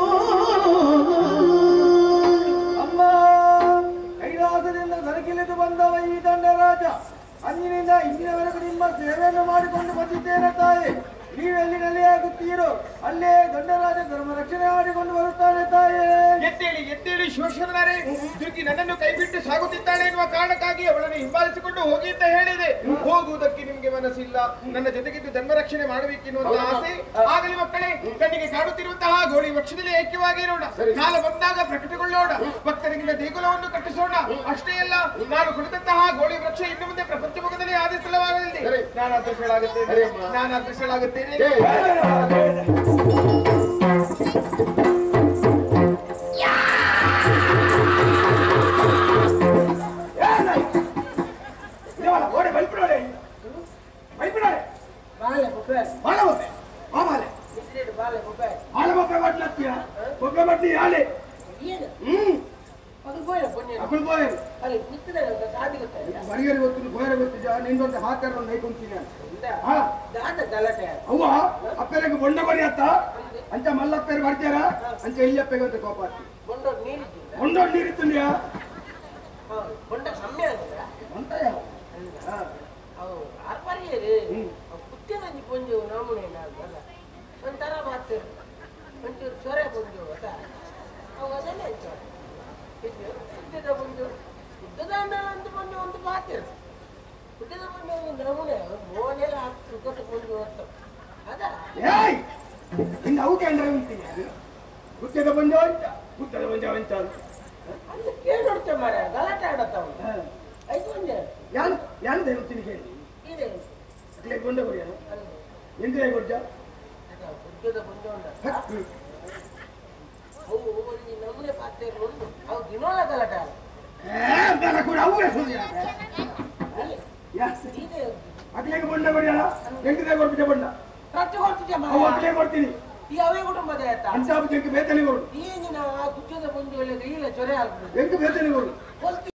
ಅಮ್ಮ ಕೈಲಾಸದಿಂದ ನರಕಿಳಿದು ಬಂದವ ಈ ದಂಡರಾಜ ಅಂದಿನಿಂದ ಇಂದಿನವರೆಗೂ ನಿಮ್ಮ ಸೇವೆಯನ್ನು ಮಾಡಿಕೊಂಡು ಬಂದಿದ್ದೇನೆ ತಾಯಿ ನೀವೆಲ್ಲಿ ನೆಲೆಯಾಗುತ್ತೀರೋ ಅಲ್ಲೇ ದಂಡರಾಜ ಧರ್ಮ ರಕ್ಷಣೆ ಮಾಡಿಕೊಂಡು ಬರುತ್ತಾನೆ ತಾಯಿ ಎದ್ದೇಳಿ ಎದ್ದೇಳಿ ಶೋಷಣರೇ ದುರ್ಗಿ ನನ್ನನ್ನು ಕೈಬಿಟ್ಟು ಸಾಗುತ್ತಿದ್ದಾಳೆ ಎನ್ನುವ ಕಾರಣಕ್ಕಾಗಿ ಅವಳನ್ನು ಹಿಂಬಾಲಿಸಿಕೊಂಡು ಹೋಗಿ ಅಂತ ಹೇಳಿದೆ ಹೋಗುವುದಕ್ಕೆ ನಿಮ್ಗೆ ಮನಸ್ಸಿಲ್ಲ ನನ್ನ ಜೊತೆಗಿದ್ದು ಧರ್ಮ ರಕ್ಷಣೆ ಮಾಡಬೇಕೆನ್ನುವಂತ ಆಸೆ ಆಗಲಿ ಮಕ್ಕಳೇ ಕಣ್ಣಿಗೆ ಕಾಣುತ್ತಿರುವಂತಹ ಗೋಳಿ ವೃಕ್ಷದಲ್ಲಿ ಐಕ್ಯವಾಗಿರೋಣ ಕಾಲ ಬಂದಾಗ ಪ್ರಕಟಗೊಳ್ಳೋಣ ಭಕ್ತರಿಗಿಂತ ದೇಗುಲವನ್ನು ಕಟ್ಟಿಸೋಣ ಅಷ್ಟೇ ಅಲ್ಲ ನಾನು ಕುಳಿತಂತಹ ಗೋಳಿ ವೃಕ್ಷ ಇನ್ನು ಮುಂದೆ ಪ್ರಪಂಚ ಮುಖದಲ್ಲಿ ಆದಿ ಸ್ಥಳವಾಗಲಿದೆ ನಾನು ಅದೃಷ್ಟಳಾಗುತ್ತೇನೆ ನಾನು ಅದೃಷ್ಟಳಾಗುತ್ತೇನೆ ದೇವರ ಓಡೆ ಬಲ್ಬಿಡೋಡೆ ಬಲ್ಬಿಡೋಡೆ ಬಾಲೆ ಬೊಬ್ಬೆ ಬಾಳ ಒಬ್ಬೆ ಮಾಮಾಲೆ ಇದ್ರೆ ಬಾಲೆ ಬೊಬ್ಬೆ ಬಾಳ ಒಬ್ಬೆ ಮಾಡ್ಲತ್ತೀಯ ಒಬ್ಬೆ ಮಾಡ್ತಿ ಯಾಳೆ ಏನು ಹ್ಮ್ ಅದು ಬೋಯ ಪುಣ್ಯ ಅಕ್ಕಳು ಬೋಯರು ಅಲ್ಲಿ ನಿಂತಿದೆ ಸಾಧಿ ಗೊತ್ತಾಯ್ತಾ ಬರಿಗರಿ ಗೊತ್ತಿದ್ದು ಬೋಯರ ಗೊತ್ತಿದ್ದ ನಿಂದೊಂದು ಹಾಕಾರ ಒಂದು ನೈಕೊಂತೀನಿ ಹಾ ದಾದ ಗಲಾಟೆ ಅವ್ವ ಅಪ್ಪೆರಿಗೆ ಬೊಂಡ ಬರಿ ಅತ್ತ ಅಂಚ ಮಲ್ಲಪ್ಪೇರು ಬರ್ತೀರ ಅಂಚ ಇಲ್ಲಪ್ಪೆಗೆ ಅಂತ ಕೋಪ ಆಗ್ತಿ ಬೊಂಡ ನೀರಿದ್ದಿಲ್ಲ ಬೊಂಡ ನೀರಿತ್ತುಂಡಿಯಾ ಹೌದು ಬೊಂಡ ಕಮ್ಮಿ ಆಗಿಲ್ಲ ಅಂತ ಯಾವ ಹಾ. ಅವು ಆರ್ಪರ್ಯರು ಕುತ್ತಿನ ಪೊಂಜು ನಮೂನೆ ಅಲ್ಲ ಒಂಥರ ಮಾತು ಒಂಚೂರು ಸೊರೆ ಪೊಂಜು ಅದ ಅವು ಅದನ್ನೇ ಇದು ಕುತ್ತಿದ ಪೊಂಜು ಕುದ್ದದ ಒಂದು ಪೊಂಜು ಒಂದು ಮಾತಿರು ಕುಟ್ಟಿದ ಪೊಂಜು ಒಂದು ನಮೂನೆ ಮೋನೆಲ್ಲ ಹತ್ತು ಕೊಟ್ಟು ಪೊಂಜು ಹೊತ್ತು ಅದ ಏಯ್ ಹಿಂಗ ಅವು ಕಂಡ್ರೆ ಉಂಟಿನಿ ಅದು ಹುತ್ತದ ಬಂಜ ಅಂತ ಹುತ್ತದ ಬಂಜ ಅಂತ ಅಂತ ಕೇಳೋಡ್ತೆ ಮಾರ ಗಲಾಟೆ ಆಡತ್ತ ಅವನು ಐದು ಒಂದೇ ಯಾನು ಯಾನು ದೇವತ್ತಿನ ಕೇಳಿ ಇದೆ ಅಟ್ಲೆ ಗೊಂಡ ಕೊರಿಯನು ಎಂದ್ರೆ ಕೊಡ್ಜ ಉದ್ಯೋಗ ಬಂದು ಉಂಟ ಅವು ಒಂದು ನಮೂನೆ ಪಾತ್ರೆ ಒಂದು ಅವು ದಿನೋಳ ಗಲಾಟೆ ಆಡ ಬೇಡ ಕೂಡ ಅವೇ ಸುಳ್ಳು ಇದೆ ಅಟ್ಲೆಗೆ ಬಂಡ ಕೊರಿಯಲ್ಲ ಎಂದ್ರೆ ಕೊಡ್ಬಿಟ್ಟೆ ಬಂಡ ಖರ್ಚು ಕೊಡ್ತಿದ್ದೆ ಅವು ಮಾರ ಅಟ್ಲೆ ಕೊಡ್ತೀನಿ ಈ ಅವೇ ಕುಟುಂಬದ ಆಯ್ತಾ ಅಂಚಾಬು ಜಂಕ್ ಬೇತಲಿ ಕೊಡು ಈಗಿನ ಕುಚ್ಚದ ಬಂದು ಒಳ್ಳೆ ಕೈಯಿಲ್ಲ ಚೊರೆ ಆಗ್ಬಿಡುದು ಎಂಕ್ ಬೇತಲಿ ಕೊಡು ಕೊಲ್ತಿ